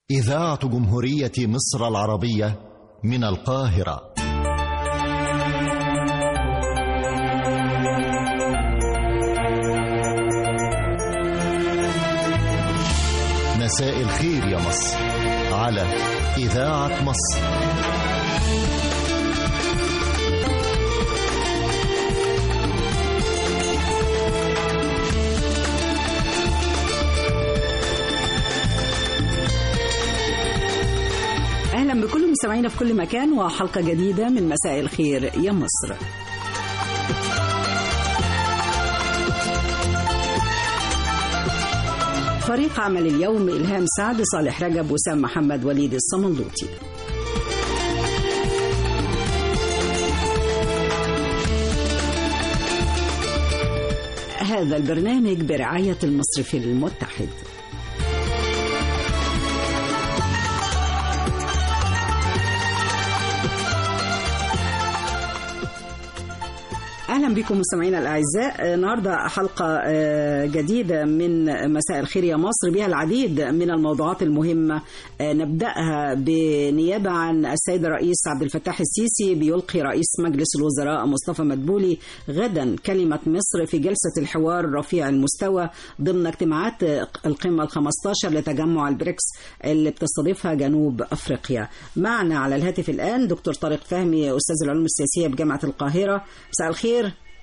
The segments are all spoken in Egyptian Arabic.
إذاعة جمهورية مصر العربية من القاهرة مساء الخير يا مصر على إذاعة مصر اهلا بكل مستمعينا في كل مكان وحلقه جديده من مساء الخير يا مصر فريق عمل اليوم إلهام سعد صالح رجب وسام محمد وليد الصمنلوطي هذا البرنامج برعاية المصرف المتحد اهلا بكم مستمعينا الاعزاء النهارده حلقه جديده من مساء الخير يا مصر بها العديد من الموضوعات المهمه نبداها بنيابه عن السيد الرئيس عبد الفتاح السيسي بيلقي رئيس مجلس الوزراء مصطفى مدبولي غدا كلمه مصر في جلسه الحوار رفيع المستوى ضمن اجتماعات القمه ال 15 لتجمع البريكس اللي بتستضيفها جنوب افريقيا معنا على الهاتف الان دكتور طارق فهمي استاذ العلوم السياسيه بجامعه القاهره مساء الخير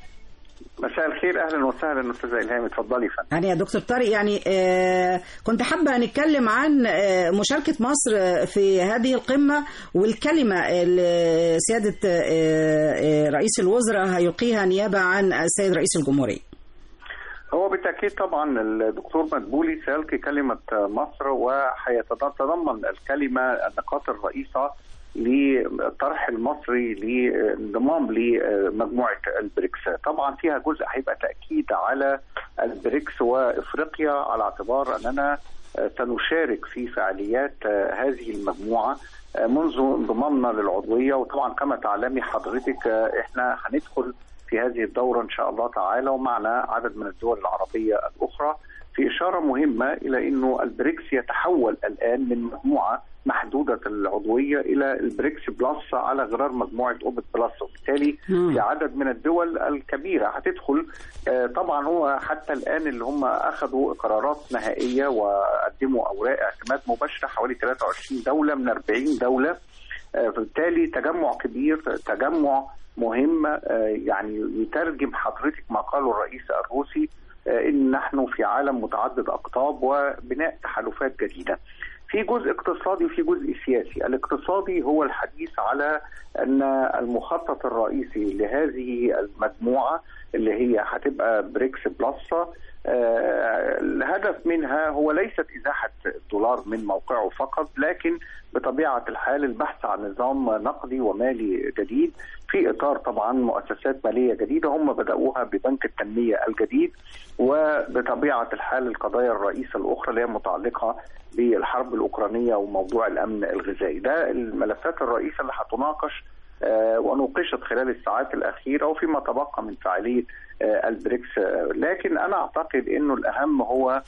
مساء الخير اهلا وسهلا استاذه الهام اتفضلي فندم يعني يا دكتور طارق يعني آه كنت حابه نتكلم عن آه مشاركه مصر في هذه القمه والكلمه اللي سياده آه رئيس الوزراء هيلقيها نيابه عن السيد رئيس الجمهوريه هو بالتاكيد طبعا الدكتور مدبولي سيلقي كلمه مصر وهيتضمن الكلمه النقاط الرئيسه للطرح المصري لانضمام لمجموعه البريكس طبعا فيها جزء هيبقى تاكيد على البريكس وافريقيا على اعتبار اننا سنشارك في فعاليات هذه المجموعه منذ انضمامنا للعضويه وطبعا كما تعلمي حضرتك احنا هندخل في هذه الدوره ان شاء الله تعالى ومعنا عدد من الدول العربيه الاخرى في اشاره مهمه الى انه البريكس يتحول الان من مجموعه محدوده العضويه الى البريكس بلس على غرار مجموعه اوبك بلس وبالتالي في عدد من الدول الكبيره هتدخل طبعا هو حتى الان اللي هم اخذوا قرارات نهائيه وقدموا اوراق اعتماد مباشره حوالي 23 دوله من 40 دوله فبالتالي تجمع كبير تجمع مهم يعني يترجم حضرتك ما قاله الرئيس الروسي ان نحن في عالم متعدد اقطاب وبناء تحالفات جديده. في جزء اقتصادي وفي جزء سياسي، الاقتصادي هو الحديث على ان المخطط الرئيسي لهذه المجموعه اللي هي هتبقى بريكس بلس آه الهدف منها هو ليست ازاحه الدولار من موقعه فقط لكن بطبيعه الحال البحث عن نظام نقدي ومالي جديد في اطار طبعا مؤسسات ماليه جديده هم بداوها ببنك التنميه الجديد وبطبيعه الحال القضايا الرئيسه الاخرى اللي هي متعلقه بالحرب الاوكرانيه وموضوع الامن الغذائي ده الملفات الرئيسه اللي هتناقش آه ونوقشت خلال الساعات الاخيره وفيما تبقى من فعاليه آه البريكس آه لكن انا اعتقد انه الاهم هو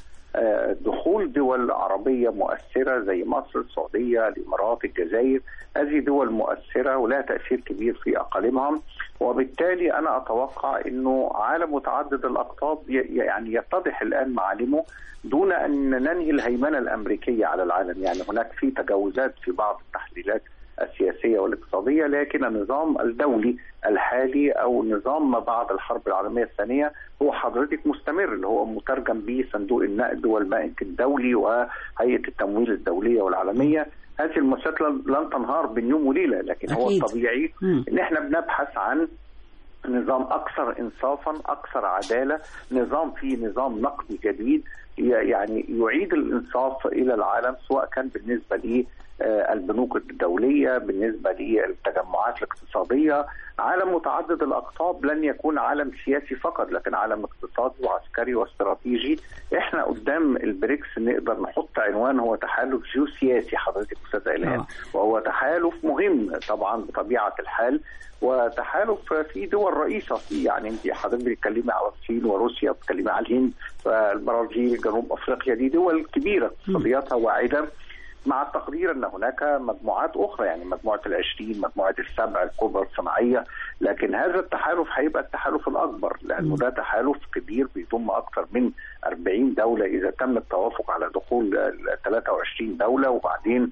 دخول دول عربيه مؤثره زي مصر، السعوديه، الامارات، الجزائر، هذه دول مؤثره ولها تاثير كبير في اقاليمها وبالتالي انا اتوقع انه عالم متعدد الاقطاب يعني يتضح الان معالمه دون ان ننهي الهيمنه الامريكيه على العالم، يعني هناك في تجاوزات في بعض التحليلات السياسيه والاقتصاديه لكن النظام الدولي الحالي او نظام ما بعد الحرب العالميه الثانيه هو حضرتك مستمر اللي هو مترجم به صندوق النقد والبنك الدولي وهيئه التمويل الدوليه والعالميه هذه المؤسسات لن تنهار بين يوم وليله لكن أكيد. هو الطبيعي ان احنا بنبحث عن نظام اكثر انصافا اكثر عداله نظام فيه نظام نقدي جديد يعني يعيد الانصاف الى العالم سواء كان بالنسبه ليه البنوك الدوليه بالنسبه للتجمعات الاقتصاديه عالم متعدد الاقطاب لن يكون عالم سياسي فقط لكن عالم اقتصادي وعسكري واستراتيجي احنا قدام البريكس نقدر نحط عنوان هو تحالف جيوسياسي حضرتك استاذ الهام وهو تحالف مهم طبعا بطبيعه الحال وتحالف في دول رئيسه فيه يعني انت حضرتك بتتكلمي على الصين وروسيا بتتكلمي على الهند البرازيل جنوب افريقيا دي دول كبيره اقتصادياتها واعده مع التقدير ان هناك مجموعات اخرى يعني مجموعه العشرين مجموعه السبع الكبرى الصناعيه لكن هذا التحالف هيبقى التحالف الاكبر لانه ده تحالف كبير بيضم اكثر من 40 دوله اذا تم التوافق على دخول ال 23 دوله وبعدين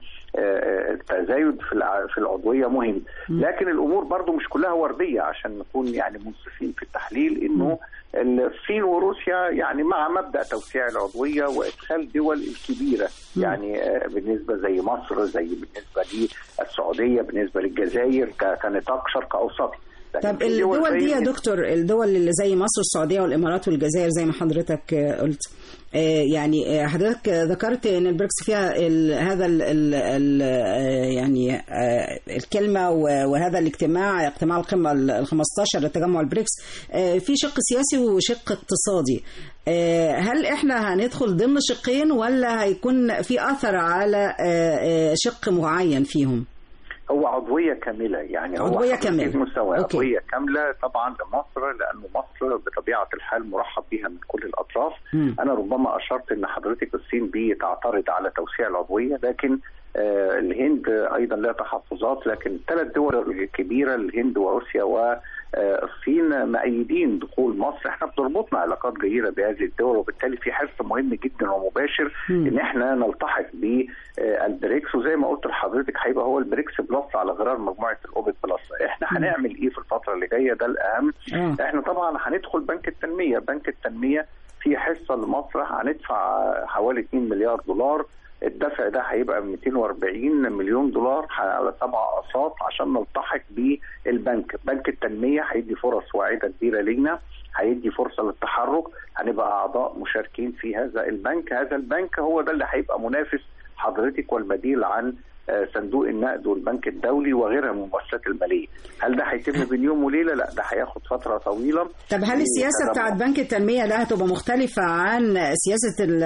التزايد في في العضويه مهم لكن الامور برضو مش كلها ورديه عشان نكون يعني منصفين في التحليل انه الصين وروسيا يعني مع مبدا توسيع العضويه وادخال دول الكبيره يعني بالنسبه زي مصر زي بالنسبه للسعوديه بالنسبه للجزائر كنطاق شرق اوسطي طب الدول دي يا دكتور الدول اللي زي مصر والسعوديه والامارات والجزائر زي ما حضرتك قلت يعني حضرتك ذكرت ان البريكس فيها ال هذا ال ال يعني الكلمه وهذا الاجتماع اجتماع القمه ال 15 لتجمع البريكس في شق سياسي وشق اقتصادي هل احنا هندخل ضمن شقين ولا هيكون في اثر على شق معين فيهم؟ هو عضوية كاملة يعني عضوية هو كاملة مستوى أوكي. عضوية كاملة طبعا لمصر لأنه مصر بطبيعة الحال مرحب بها من كل الأطراف م. أنا ربما أشرت أن حضرتك الصين بتعترض على توسيع العضوية لكن آه الهند أيضا لها تحفظات لكن الثلاث دول الكبيرة الهند وروسيا و الصين مأيدين دخول مصر احنا بتربطنا علاقات جيده بهذه الدول وبالتالي في حرص مهم جدا ومباشر م. ان احنا نلتحق بالبريكس وزي ما قلت لحضرتك هيبقى هو البريكس بلس على غرار مجموعه الاوبك بلس احنا هنعمل ايه في الفتره اللي جايه ده الاهم م. احنا طبعا هندخل بنك التنميه بنك التنميه في حصه لمصر هندفع حوالي 2 مليار دولار الدفع ده هيبقى 240 مليون دولار على سبع اقساط عشان نلتحق بالبنك، بنك التنميه هيدي فرص واعده كبيره لينا، هيدي فرصه للتحرك، هنبقى اعضاء مشاركين في هذا البنك، هذا البنك هو ده اللي هيبقى منافس حضرتك والبديل عن صندوق النقد والبنك الدولي وغيرها من المؤسسات الماليه، هل ده هيتم بين يوم وليله؟ لا ده هياخد فتره طويله. طب هل السياسه بتاعت بنك التنميه ده هتبقى مختلفه عن سياسه ال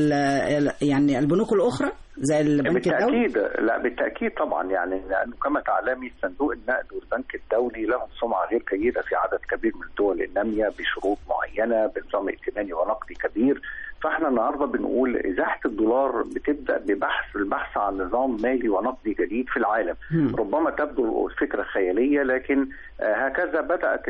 ال يعني البنوك الاخرى؟ زي البنك بالتأكيد الدولي؟ لا بالتأكيد طبعا يعني لأنه كما تعلمي صندوق النقد والبنك الدولي لهم سمعة غير جيدة في عدد كبير من الدول النامية بشروط معينة بنظام ائتماني ونقدي كبير فاحنا النهارده بنقول ازاحه الدولار بتبدا ببحث البحث عن نظام مالي ونقدي جديد في العالم م. ربما تبدو فكره خياليه لكن هكذا بدات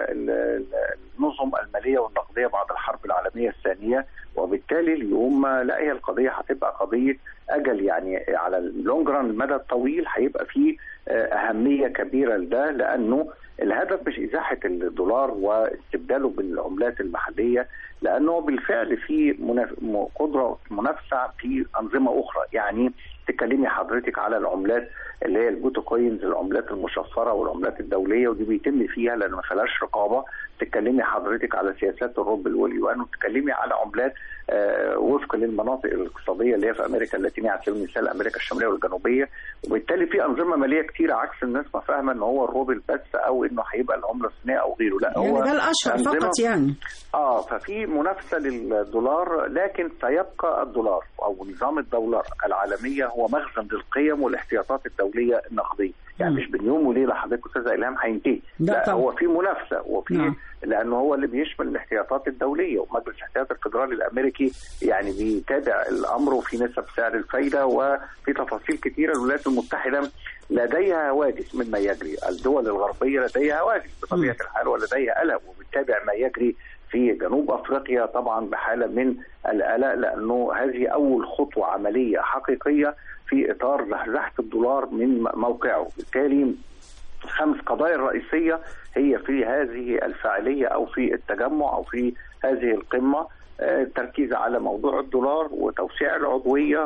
النظم الماليه والنقديه بعد الحرب العالميه الثانيه وبالتالي اليوم لا هي القضيه هتبقى قضيه اجل يعني على اللونج ران المدى الطويل هيبقى فيه اهميه كبيره لده لانه الهدف مش ازاحه الدولار واستبداله بالعملات المحليه لانه بالفعل في منف... قدره منافسه في انظمه اخرى يعني تكلمي حضرتك على العملات اللي هي البوتو كوينز العملات المشفره والعملات الدوليه ودي بيتم فيها لان ما فيهاش رقابه تتكلمي حضرتك على سياسات الروبل واليوان وتتكلمي على عملات آه وفق للمناطق الاقتصاديه اللي هي في امريكا اللاتينيه على سبيل المثال امريكا الشماليه والجنوبيه وبالتالي في انظمه ماليه كتيره عكس الناس ما فاهمه ان هو الروبل بس او انه هيبقى العمله الصينيه او غيره لا يعني هو ده الاشهر فقط يعني اه ففي منافسه للدولار لكن سيبقى الدولار او نظام الدولار العالميه هو مخزن للقيم والاحتياطات الدوليه النقديه يعني مش بين يوم وليله حضرتك استاذه الهام هينتهي لا طبعا. هو في منافسه وفي نعم. لانه هو اللي بيشمل الاحتياطات الدوليه ومجلس الاحتياط الفدرالي الامريكي يعني بيتابع الامر وفي نسب سعر الفايده وفي تفاصيل كثيره الولايات المتحده لديها هواجس مما يجري الدول الغربيه لديها هواجس بطبيعه الحال ولديها قلق وبتتابع ما يجري في جنوب افريقيا طبعا بحاله من القلق لانه هذه اول خطوه عمليه حقيقيه في اطار زحزحه الدولار من موقعه، بالتالي الخمس قضايا الرئيسيه هي في هذه الفاعليه او في التجمع او في هذه القمه التركيز على موضوع الدولار وتوسيع العضويه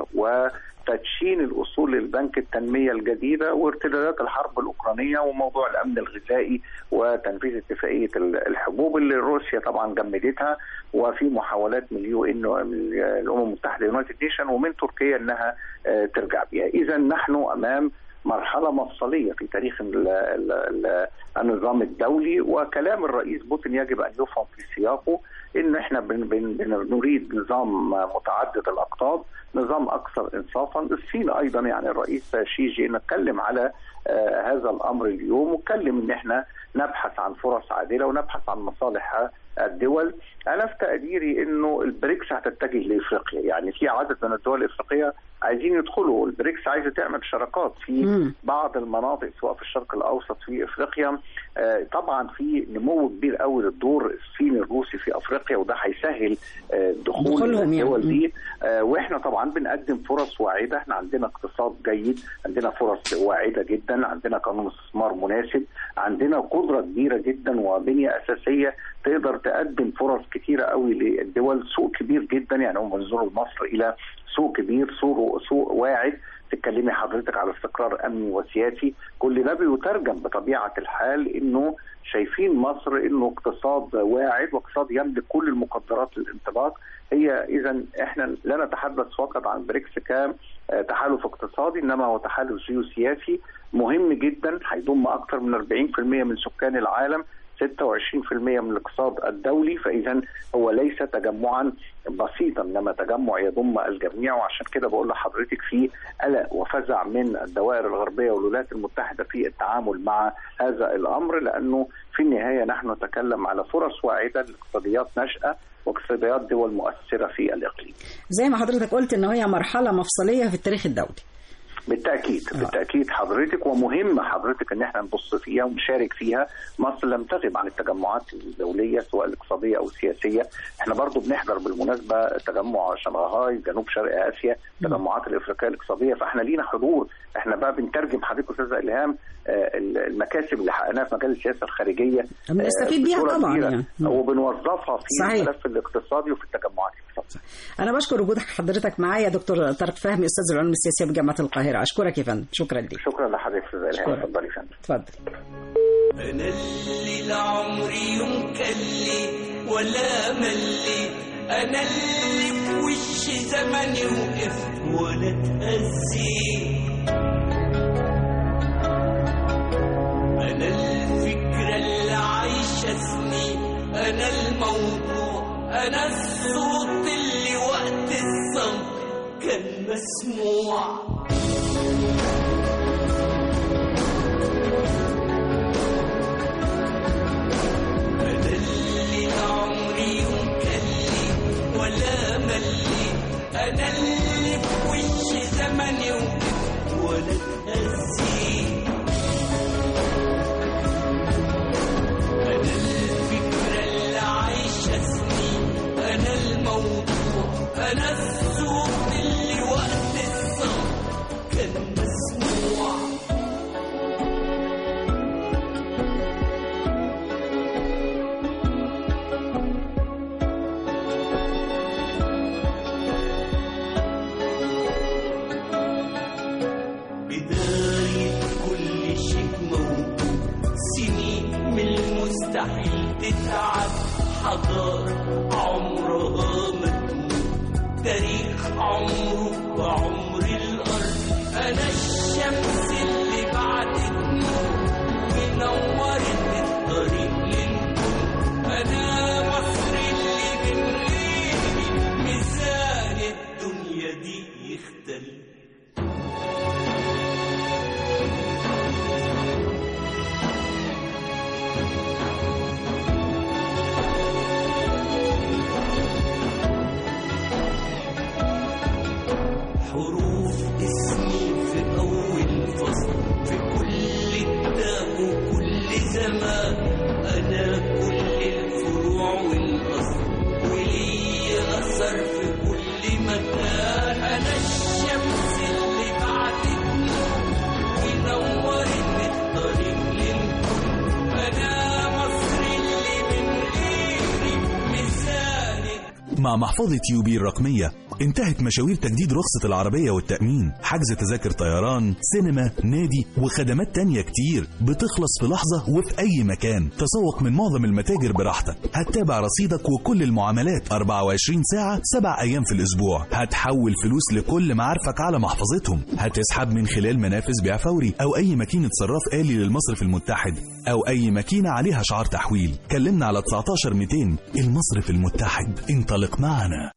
وتدشين الاصول للبنك التنميه الجديده وارتدادات الحرب الاوكرانيه وموضوع الامن الغذائي وتنفيذ اتفاقيه الحبوب اللي روسيا طبعا جمدتها وفي محاولات من اليو ان الامم المتحده يونايتد نيشن ومن تركيا انها ترجع بها، اذا نحن امام مرحله مفصليه في تاريخ ال ال ال النظام الدولي وكلام الرئيس بوتين يجب ان يفهم في سياقه ان احنا بن بن بن نريد نظام متعدد الاقطاب نظام اكثر انصافا الصين ايضا يعني الرئيس شي جي نتكلم على آه هذا الامر اليوم واتكلم ان احنا نبحث عن فرص عادله ونبحث عن مصالح الدول انا في تقديري انه البريكس هتتجه لافريقيا يعني في عدد من الدول الافريقيه عايزين يدخلوا البريكس عايزه تعمل شراكات في مم. بعض المناطق سواء في الشرق الاوسط في افريقيا آه، طبعا في نمو كبير قوي للدور الصيني الروسي في افريقيا وده هيسهل آه، دخول دخولهم يعني. الدول مم. دي آه، واحنا طبعا بنقدم فرص واعده احنا عندنا اقتصاد جيد عندنا فرص واعده جدا عندنا قانون استثمار مناسب عندنا قدره كبيره جدا وبنيه اساسيه تقدر تقدم فرص كتيره قوي للدول سوق كبير جدا يعني هم منظور مصر الى سوق كبير سوق سوق واعد تتكلمي حضرتك على استقرار امني وسياسي كل ده بيترجم بطبيعه الحال انه شايفين مصر انه اقتصاد واعد واقتصاد يملك كل المقدرات للانطلاق هي اذا احنا لا نتحدث فقط عن بريكس كتحالف اقتصادي انما هو تحالف جيوسياسي مهم جدا هيضم اكثر من 40% من سكان العالم 26% من الاقتصاد الدولي فاذا هو ليس تجمعا بسيطا انما تجمع يضم الجميع وعشان كده بقول لحضرتك في قلق وفزع من الدوائر الغربيه والولايات المتحده في التعامل مع هذا الامر لانه في النهايه نحن نتكلم على فرص واعده لاقتصاديات ناشئه واقتصاديات دول مؤثره في الاقليم. زي ما حضرتك قلت ان هي مرحله مفصليه في التاريخ الدولي بالتاكيد بالتاكيد حضرتك ومهم حضرتك ان احنا نبص فيها ونشارك فيها مصر لم تغب عن التجمعات الدوليه سواء الاقتصاديه او السياسيه احنا برضو بنحضر بالمناسبه تجمع شنغهاي جنوب شرق اسيا التجمعات الافريقيه الاقتصاديه فاحنا لينا حضور احنا بقى بنترجم حضرتك استاذه الهام آه، المكاسب اللي حققناها في مجال السياسه الخارجيه بنستفيد بيها بصورة طبعاً كبيرة، يعني. وبنوظفها في صحيح. الملف الاقتصادي وفي التجمعات الاقتصاديه انا بشكر وجود حضرتك معايا دكتور طارق فهمي استاذ العلوم السياسيه بجامعه القاهره اشكرك يا فندم شكرا لك شكرا لحضرتك استاذه الهام شكراً. اتفضلي يا فندم اتفضل أنا اللي لعمري يوم كلي ولا ملي أنا اللي في وش زمني وقفت ولا اتهزي أنا الفكرة اللي عايشة سنين أنا الموضوع أنا الصوت اللي وقت الصمت كان مسموع أنا اللي عمري مكلي ولا ملي أنا اللي في وش زمني وقفت ولا اتهزي أنا الفكرة اللي عايشة سنين أنا الموضوع أنا الصوت اللي وقت الصمت كان مسموع بداية كل شيء موجود سنين من المستحيل تتعب حضارة عمرها ما تموت تاريخ عمره وعمر الأرض أنا الشمس اللي بعدت نور ونورت الطريق للكون أنا مصر اللي من غيري ميزان الدنيا دي يختلف حروف اسمي في أول فصل في كل كتاب وكل زمان أنا كل الفروع والأصل ولي أثر في كل مكان أنا الشمس اللي بعدت نور ونورت الطريق للكل أنا مصر اللي من غيري ميزان مع محفظة يوبي الرقمية انتهت مشاوير تجديد رخصة العربية والتأمين حجز تذاكر طيران سينما نادي وخدمات تانية كتير بتخلص في لحظة وفي أي مكان تسوق من معظم المتاجر براحتك هتتابع رصيدك وكل المعاملات 24 ساعة 7 أيام في الأسبوع هتحول فلوس لكل معارفك على محفظتهم هتسحب من خلال منافذ بيع فوري أو أي ماكينة صراف آلي للمصرف المتحد أو أي ماكينة عليها شعار تحويل كلمنا على 19 200 المصرف المتحد انطلق معنا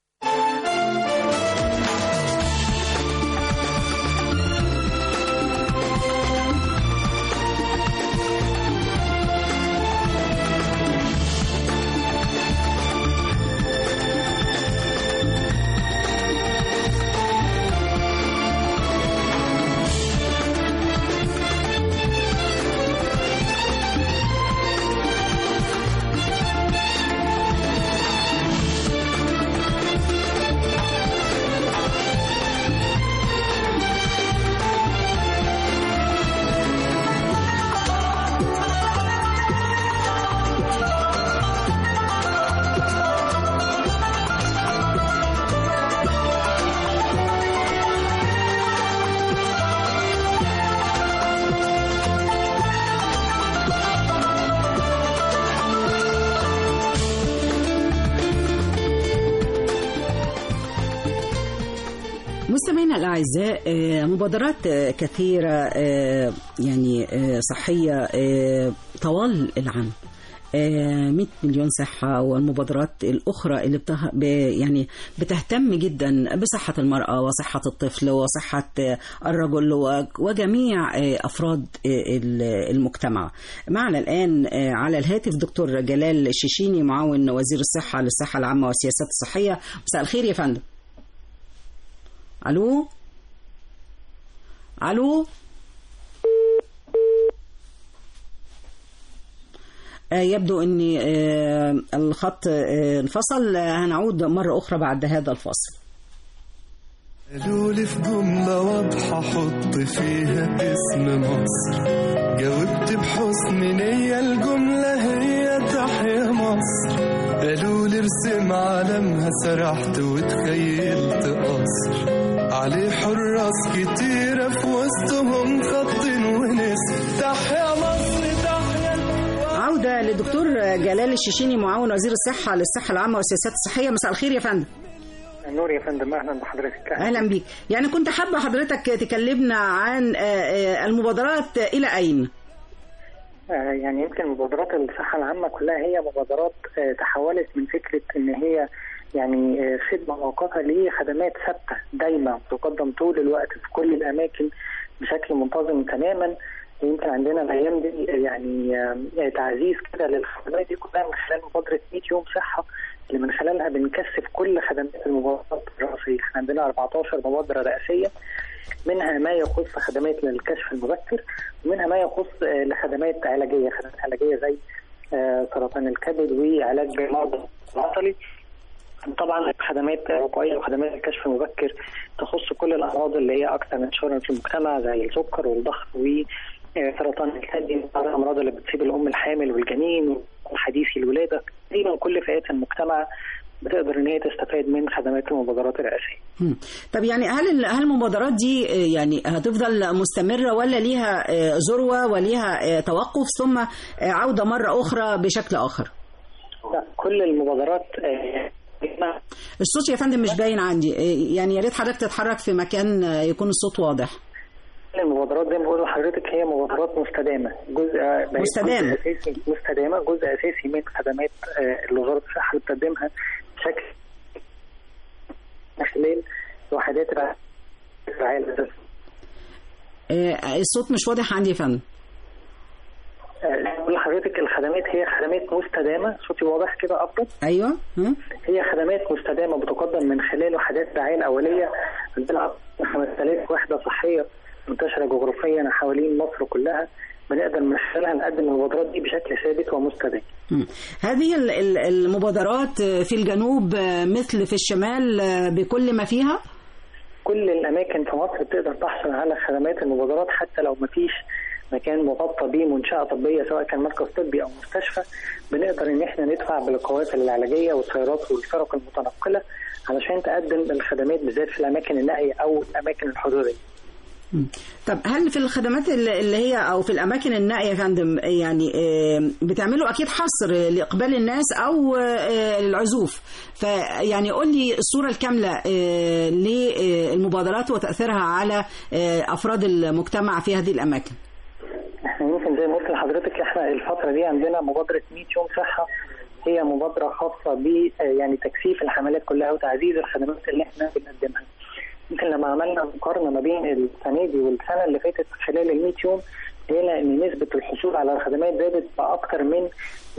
الأعزاء آه، مبادرات آه، كثيرة آه، يعني آه، صحية آه، طوال العام آه، 100 مليون صحة والمبادرات الأخرى اللي بته... ب... يعني بتهتم جدا بصحة المرأة وصحة الطفل وصحة آه، الرجل و... وجميع آه، أفراد آه، ال- المجتمع معنا الآن آه، على الهاتف دكتور جلال الشيشيني معاون وزير الصحة للصحة العامة والسياسات الصحية مساء الخير يا فندم الو الو آه، يبدو ان آه، الخط آه، انفصل آه، هنعود مرة أخرى بعد هذا الفاصل قالوا لي في جملة واضحة حط فيها اسم مصر جاوبت بحسن نية الجملة هي تحيا مصر قالوا لي ارسم علمها سرحت وتخيلت قصر عليه حراس كتيرة في وسطهم خط ونسر تحيا مصر تحيا عودة للدكتور جلال الشيشيني معاون وزير الصحة للصحة العامة والسياسات الصحية مساء الخير يا فندم نور يا فندم اهلا بحضرتك أهلا بيك يعني كنت حابة حضرتك تكلمنا عن آه، آه، المبادرات إلى أين آه، يعني يمكن مبادرات الصحة العامة كلها هي مبادرات آه، تحولت من فكرة إن هي يعني آه، خدمة مؤقتة لخدمات ثابتة دايمة تقدم طول الوقت في كل الأماكن بشكل منتظم تماما يمكن عندنا الأيام دي يعني آه، تعزيز كده للخدمات دي كلها من خلال مبادرة 100 يوم صحة اللي من خلالها بنكثف كل خدمات المبادرات الرئيسية احنا عندنا 14 مبادرة رئيسية منها ما يخص خدمات للكشف المبكر ومنها ما يخص آه، لخدمات علاجيه خدمات علاجيه زي آه، سرطان الكبد وعلاج مرضى العضلي طبعا خدمات وقائيه وخدمات الكشف المبكر تخص كل الامراض اللي هي اكثر انتشارا في المجتمع زي السكر والضغط وسرطان الثدي بعض الامراض اللي بتصيب الام الحامل والجنين وحديثي الولاده تقريبا كل فئات المجتمع بتقدر ان هي تستفاد من خدمات المبادرات الرئاسيه. مم. طب يعني هل ال- هل المبادرات دي آه، يعني هتفضل مستمرة ولا ليها آه، ذروة وليها آه، توقف ثم آه، عودة مرة أخرى بشكل آخر لا كل المبادرات آه، الصوت يا فندم مش باين عندي آه، يعني يا ريت حضرتك تتحرك في مكان آه، يكون الصوت واضح المبادرات زي ما بقول لحضرتك هي مبادرات مستدامه جزء بقت مستدامة. جزء اساسي مستدامه جزء اساسي من خدمات آه، اللي وزاره الصحه اللي بتقدمها بشكل من خلال وحدات الرعايه الاساسيه آه، الصوت مش واضح عندي يا فندم آه، بقول لحضرتك الخدمات هي خدمات مستدامه صوتي واضح كده افضل أيوه ها؟ هي خدمات مستدامه بتقدم من خلال وحدات الرعايه الاوليه عندنا أكثر من 5000 وحده صحيه منتشره جغرافيا حوالين مصر كلها بنقدر من خلالها نقدم المبادرات دي بشكل ثابت ومستدام. مم. هذه ال- ال- المبادرات آه، في الجنوب آه، مثل في الشمال آه، بكل ما فيها كل الاماكن في مصر بتقدر تحصل على خدمات المبادرات حتى لو ما فيش مكان مغطى بيه منشاه طبيه سواء كان مركز طبي او مستشفى بنقدر ان احنا ندفع بالقوافل العلاجيه والسيارات والفرق المتنقله علشان تقدم الخدمات بالذات في الاماكن النائيه او الاماكن الحدوديه. مم. طب هل في الخدمات اللي اللي هي او في الاماكن النائيه يا فندم يعني آه، بتعملوا اكيد حصر لاقبال الناس او آه، للعزوف فيعني قول لي الصوره الكامله آه، للمبادرات وتاثيرها على آه، افراد المجتمع في هذه الاماكن احنا يمكن زي ما قلت لحضرتك احنا الفتره دي عندنا مبادره 100 يوم صحه هي مبادره خاصه ب آه، يعني تكثيف الحملات كلها وتعزيز الخدمات اللي احنا بنقدمها. يمكن لما عملنا مقارنه ما بين السنه دي والسنه اللي فاتت خلال ال 100 يوم لقينا ان نسبه الحصول على الخدمات زادت باكثر من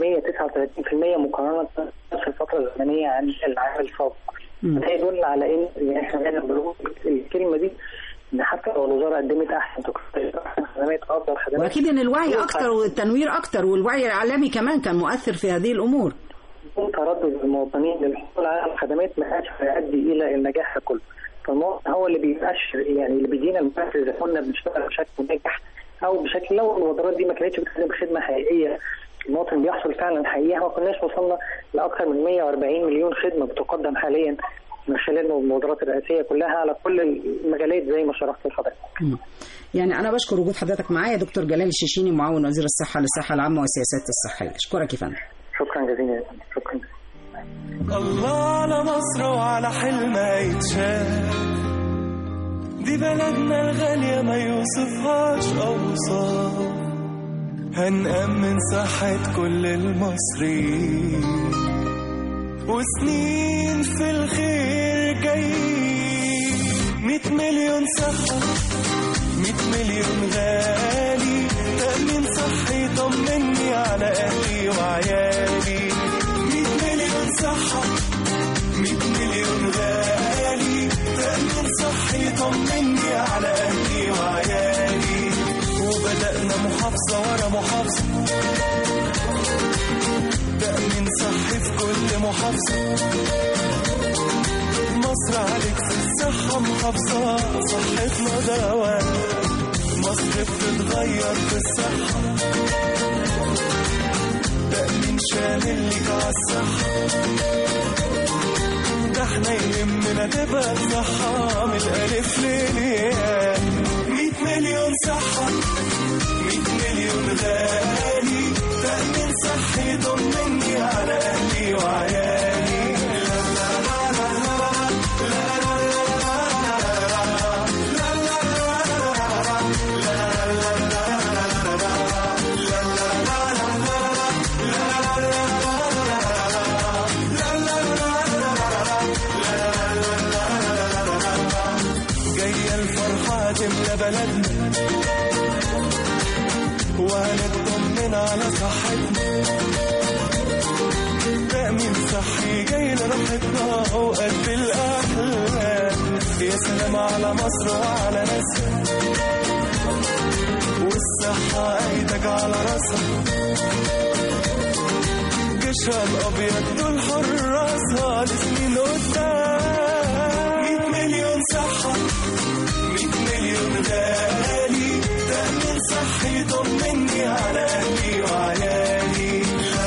139% مقارنه بنفس الفتره الزمنيه عن العام السابق. ده يدل على ان يعني احنا هنا بنقول الكلمه دي ان حتى لو الوزاره قدمت احسن تقدير، احسن خدمات افضل خدمات واكيد ان الوعي اكتر والتنوير اكتر والوعي الاعلامي كمان كان مؤثر في هذه الامور يكون تردد المواطنين للحصول على الخدمات ما كانش هيؤدي الى النجاح ده كله. فالمواطن هو اللي بيبقاش يعني اللي بيدينا المؤثر اذا كنا بنشتغل بشكل ناجح او بشكل لو المبادرات دي ما كانتش بتقدم خدمه حقيقيه المواطن بيحصل فعلا حقيقه ما كناش وصلنا لاكثر من 140 مليون خدمه بتقدم حاليا من خلال المبادرات الرئاسيه كلها على كل المجالات زي ما شرحت لحضرتك. مم. يعني انا بشكر وجود حضرتك معايا دكتور جلال الشيشيني معاون وزير الصحه للصحه العامه والسياسات الصحيه اشكرك يا فندم شكرا جزيلا يا فندم. شكرا الله على مصر وعلى حلمها يتشاف دي بلدنا الغالية ما يوصفهاش أوصاف هنأمن صحة كل المصريين وسنين في الخير جايين مية مليون صحة مية مليون غالي تأمين صحي طمني على أهلي وعيالي مية مليون صحة مية مليون غالي تأمين صحي طمني على أهلي وعيالي وبدأنا محافظة ورا محافظة تأمين صحي في كل محافظة مصر عليك في الصحة محافظة صحتنا دواء مصر بتتغير في الصحة تأمين شامل ليك عالصحة ده احنا يهمنا تبقى الصحة من الألف للياء مية مليون صحة مية مليون غالي تأمين صحي ضمني على أهلي وعيالي جاية الفرحة تملى بلدنا وهنطمن على صحتنا تأمين صحي جاي لراحتنا وقلب الأحلام يا سلام على مصر وعلى ناسها والصحة ايدك على راسها جيشها الأبيض دول حراسها لسنين قدام مية مليون صحة مية مليون غالي تأمين صحي طمني على أهلي وعيالي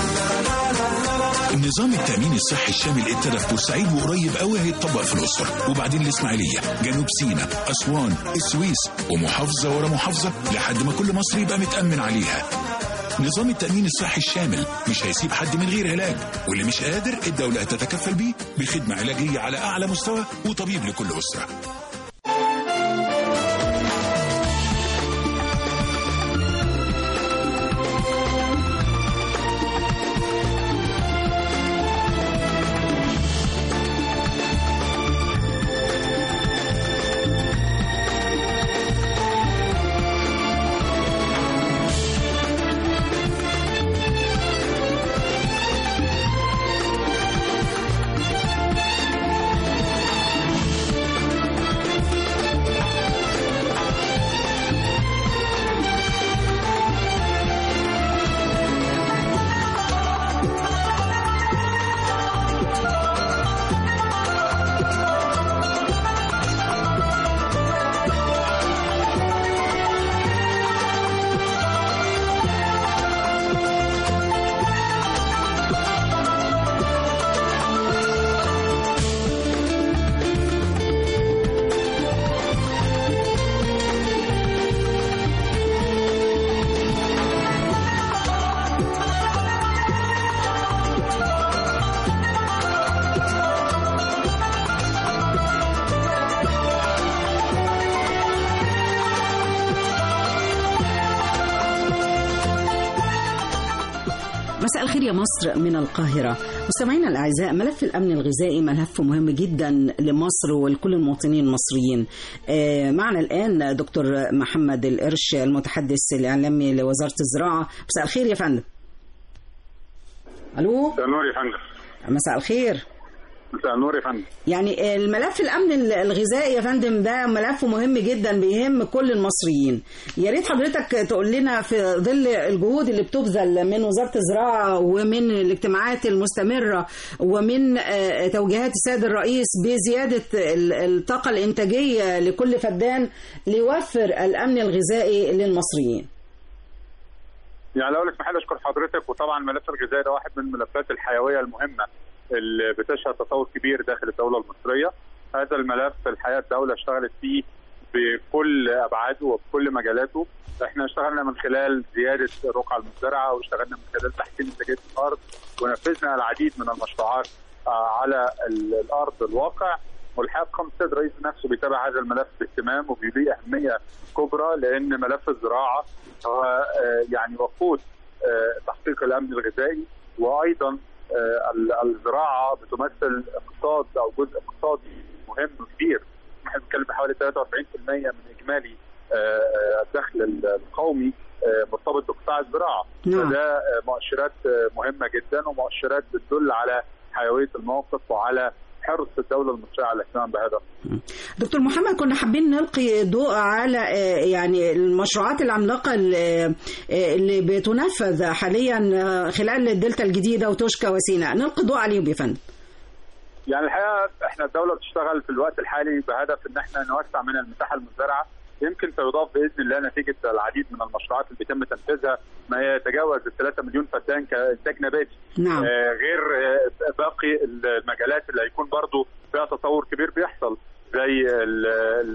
نظام التأمين الصحي الشامل ابتدى في بورسعيد وقريب قوي هيتطبق في الأقصر وبعدين الإسماعيلية جنوب سيناء أسوان السويس ومحافظة ورا محافظة لحد ما كل مصر يبقى متأمن عليها نظام التأمين الصحي الشامل مش هيسيب حد من غير علاج واللي مش قادر الدولة هتتكفل بيه بخدمة علاجية على أعلى مستوى وطبيب لكل أسرة مساء الخير يا مصر من القاهرة مستمعينا الأعزاء ملف الأمن الغذائي ملف مهم جدا لمصر ولكل المواطنين المصريين آه، معنا الآن دكتور محمد القرش المتحدث الإعلامي لوزارة الزراعة مساء الخير يا فندم ألو مساء النور يا فندم مساء الخير مساء النور يا فندم يعني الملف الامن الغذائي يا فندم ده ملف مهم جدا بيهم كل المصريين يا ريت حضرتك تقول لنا في ظل الجهود اللي بتبذل من وزاره الزراعه ومن الاجتماعات المستمره ومن آه، توجيهات السيد الرئيس بزياده ال- الطاقه الانتاجيه لكل فدان ليوفر الامن الغذائي للمصريين يعني الاول اسمح لي اشكر حضرتك وطبعا الملف الغذائي ده واحد من الملفات الحيويه المهمه اللي بتشهد تطور كبير داخل الدوله المصريه هذا الملف الحقيقه الدوله اشتغلت فيه بكل ابعاده وبكل مجالاته احنا اشتغلنا من خلال زياده الرقعه المزرعه واشتغلنا من خلال تحسين انتاجيه الارض ونفذنا العديد من المشروعات آه، على ال- الارض الواقع والحقيقه قام السيد الرئيس نفسه بيتابع هذا الملف باهتمام وبيديه اهميه كبرى لان ملف الزراعه هو آه، يعني وقود آه، تحقيق الامن الغذائي وايضا آه، ال- الزراعه بتمثل اقتصاد او جزء اقتصادي مهم كبير احنا بنتكلم بحوالي 43% من اجمالي آه، آه، الدخل القومي آه، مرتبط بقطاع الزراعه نعم. فده آه، مؤشرات آه، مهمه جدا ومؤشرات بتدل على حيويه الموقف وعلى حرص الدوله المصريه على الاهتمام بهذا دكتور محمد كنا حابين نلقي ضوء على آه، يعني المشروعات العملاقة اللي آه، اللي بتنفذ حاليا آه، خلال الدلتا الجديدة وتوشكا وسيناء نلقي ضوء عليهم يا فندم يعني الحقيقه احنا الدوله بتشتغل في الوقت الحالي بهدف ان احنا نوسع من المساحه المزرعه يمكن سيضاف باذن الله نتيجه العديد من المشروعات اللي بيتم تنفيذها ما يتجاوز ال 3 مليون فدان كانتاج نباتي نعم. آه غير آه باقي المجالات اللي هيكون برضو فيها تطور كبير بيحصل زي ال-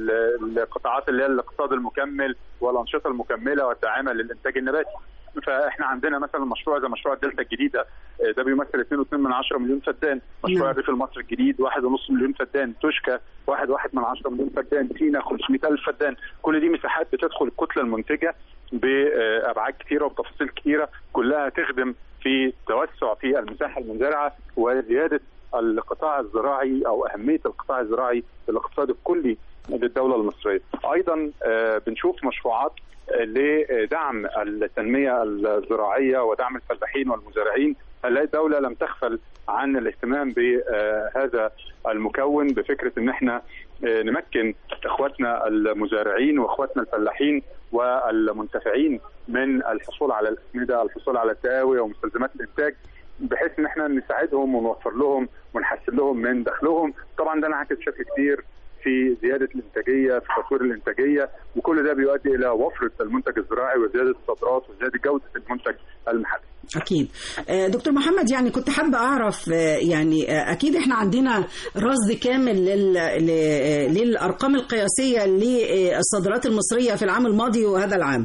ال- القطاعات اللي هي الاقتصاد المكمل والانشطه المكمله والداعمه للانتاج النباتي فاحنا عندنا مثلا مشروع زي مشروع الدلتا الجديده آه، ده بيمثل 2.2 من 10 مليون فدان مشروع نعم. الريف المصري الجديد 1.5 مليون فدان توشكا 1.1 من 10 مليون فدان سينا 500 الف فدان كل دي مساحات بتدخل الكتله المنتجه بابعاد كثيره وبتفاصيل كثيره كلها تخدم في توسع في المساحه المنزرعه وزياده القطاع الزراعي او اهميه القطاع الزراعي في الاقتصاد الكلي للدوله المصريه. ايضا آه، بنشوف مشروعات آه، لدعم التنميه الزراعيه ودعم الفلاحين والمزارعين هنلاقي الدوله لم تغفل عن الاهتمام بهذا المكون بفكره ان احنا آه، نمكن اخواتنا المزارعين واخواتنا الفلاحين والمنتفعين من الحصول على الاسمده، الحصول على التقاوي ومستلزمات الانتاج بحيث ان احنا نساعدهم ونوفر لهم ونحسن لهم من دخلهم، طبعا ده انعكس بشكل كبير في زياده الانتاجيه، في تطوير الانتاجيه، وكل ده بيؤدي الى وفره المنتج الزراعي وزياده الصادرات وزياده جوده المنتج المحلي. أكيد آه، دكتور محمد يعني كنت حابة أعرف آه، يعني آه، أكيد إحنا عندنا رصد كامل لل... ل- آه، للأرقام القياسية للصادرات المصرية في العام الماضي وهذا العام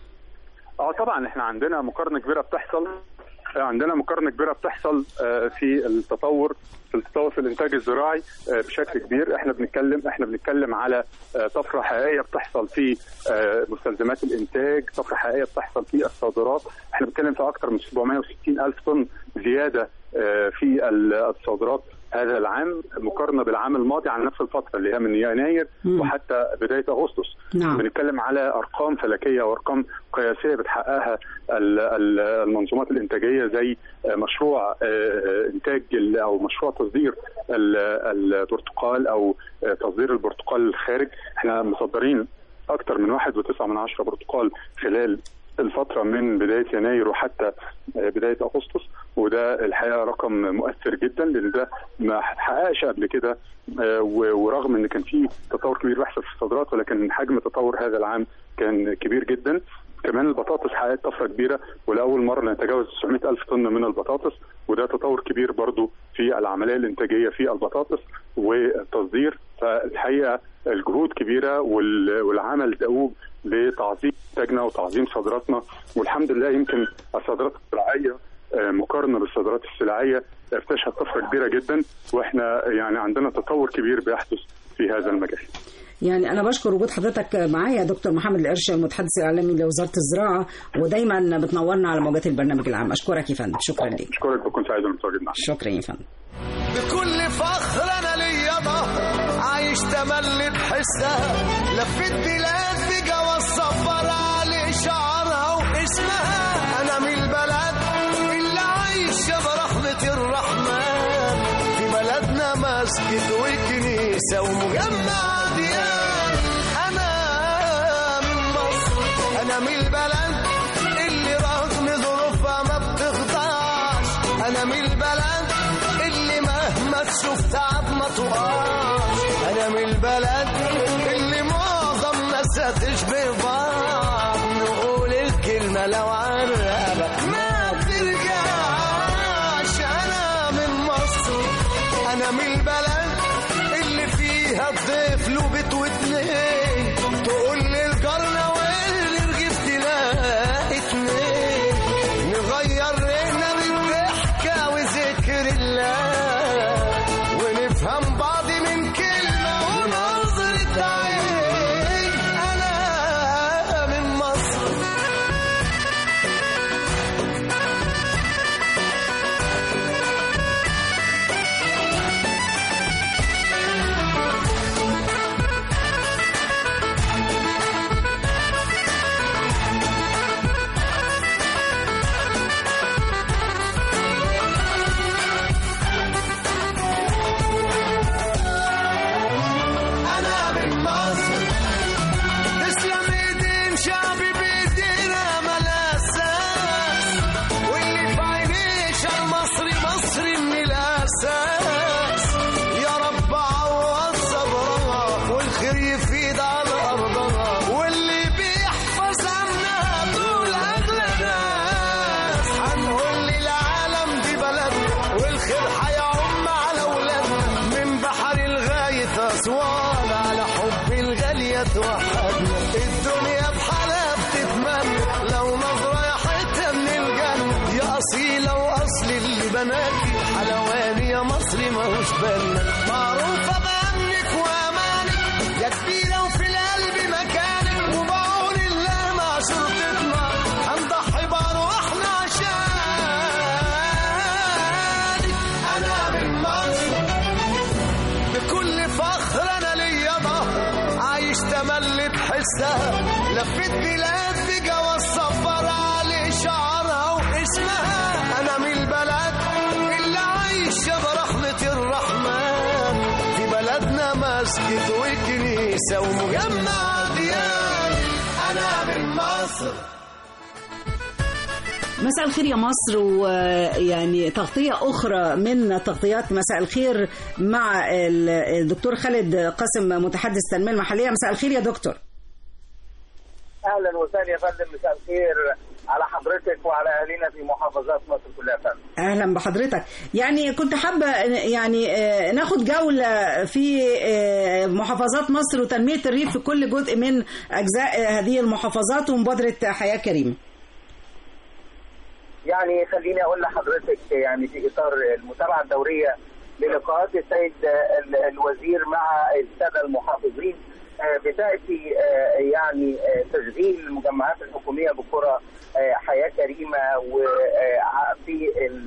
اه طبعا احنا عندنا مقارنه كبيره بتحصل عندنا مقارنه كبيره بتحصل آه، في التطور في التطور في الانتاج الزراعي آه، بشكل كبير احنا بنتكلم احنا بنتكلم على آه، طفره حقيقيه بتحصل في آه، مستلزمات الانتاج طفره حقيقيه بتحصل في الصادرات احنا بنتكلم في اكثر من 760 الف طن زياده آه، في الصادرات هذا العام مقارنه بالعام الماضي على نفس الفتره اللي هي من يناير مم. وحتى بدايه اغسطس نعم. بنتكلم على ارقام فلكيه وارقام قياسيه بتحققها ال- ال- المنظومات الانتاجيه زي مشروع آه، انتاج ال- او مشروع تصدير ال- البرتقال او آه، تصدير البرتقال للخارج احنا مصدرين اكثر من واحد وتسعة من عشرة برتقال خلال الفترة من بداية يناير وحتى آه، بداية أغسطس وده الحقيقة رقم مؤثر جدا لأن ده ما حققش قبل كده آه، و- ورغم ان كان في تطور كبير بيحصل في الصادرات ولكن حجم تطور هذا العام كان كبير جدا كمان البطاطس حققت طفره كبيره ولاول مره نتجاوز 900 الف طن من البطاطس وده تطور كبير برضو في العمليه الانتاجيه في البطاطس والتصدير فالحقيقه الجهود كبيره وال- والعمل دؤوب لتعظيم انتاجنا وتعظيم صادراتنا والحمد لله يمكن الصادرات الزراعيه آه، مقارنه بالصادرات السلعيه بتشهد طفره كبيره جدا واحنا يعني عندنا تطور كبير بيحدث في هذا المجال. يعني أنا بشكر وجود حضرتك معايا يا دكتور محمد القرشي المتحدث الإعلامي لوزارة الزراعة ودايما بتنورنا على موجات البرنامج العام أشكرك يا فندم شكرا لك اشكرك بكون سعيد ومتواجد معك. شكرا يا فندم بكل فخر انا ليا ظهر عايش تملي بحسها لفيت بلاد بجواز سفر على شعرها واسمها انا من البلد اللي عايشه برحمه الرحمن في بلدنا مسجد وكنيسه ومجمع ديان انا من مصر انا من البلد اللي رغم ظروفها ما بتخضعش انا من البلد اللي مهما تشوف تعب ما تقعش انا من البلد اللي معظم ناسها تشبه بعض نقول الكلمة لو عرقبة ما بترجعش انا من مصر انا من البلد اللي فيها الضيف له بيت واتنين تقول لي الجرة واللي رغيف تلاقي اتنين نغير رينا بالضحكة وذكر الله ونفهم بعض من كلمة سناكي حلواني يا مصري ماهوش بالنا معروفة بأمنك وأمانك يا كبيرة وفي القلب مكانك وبعون الله مع شرطتنا هنضحي بأرواحنا عشانك أنا من مصر بكل فخر انا ليا ظهر عايش تملي بحسها لفيت بلاد بجوا السفر على شعرها واسمها انا من البلد اللي عايشه برحمه الرحمن في بلدنا مسجد وكنيسه ومجمع ديان انا من مصر مساء الخير يا مصر ويعني تغطية أخرى من تغطيات مساء الخير مع ال- الدكتور خالد قاسم متحدث التنمية المحلية مساء الخير يا دكتور اهلا وسهلا يا فندم مساء الخير على حضرتك وعلى اهالينا في محافظات مصر كلها يا فندم أهلا بحضرتك يعني كنت حابة يعني آه، ناخد جولة في آه، محافظات مصر وتنمية الريف في كل جزء من أجزاء آه، هذه المحافظات ومبادرة حياة كريمة يعني خليني اقول لحضرتك يعني في اطار المتابعه الدوريه للقاءات السيد ال- الوزير مع الساده المحافظين آه، بتاتي آه، يعني آه، تشغيل المجمعات الحكوميه بقرى آه، حياه كريمه وفي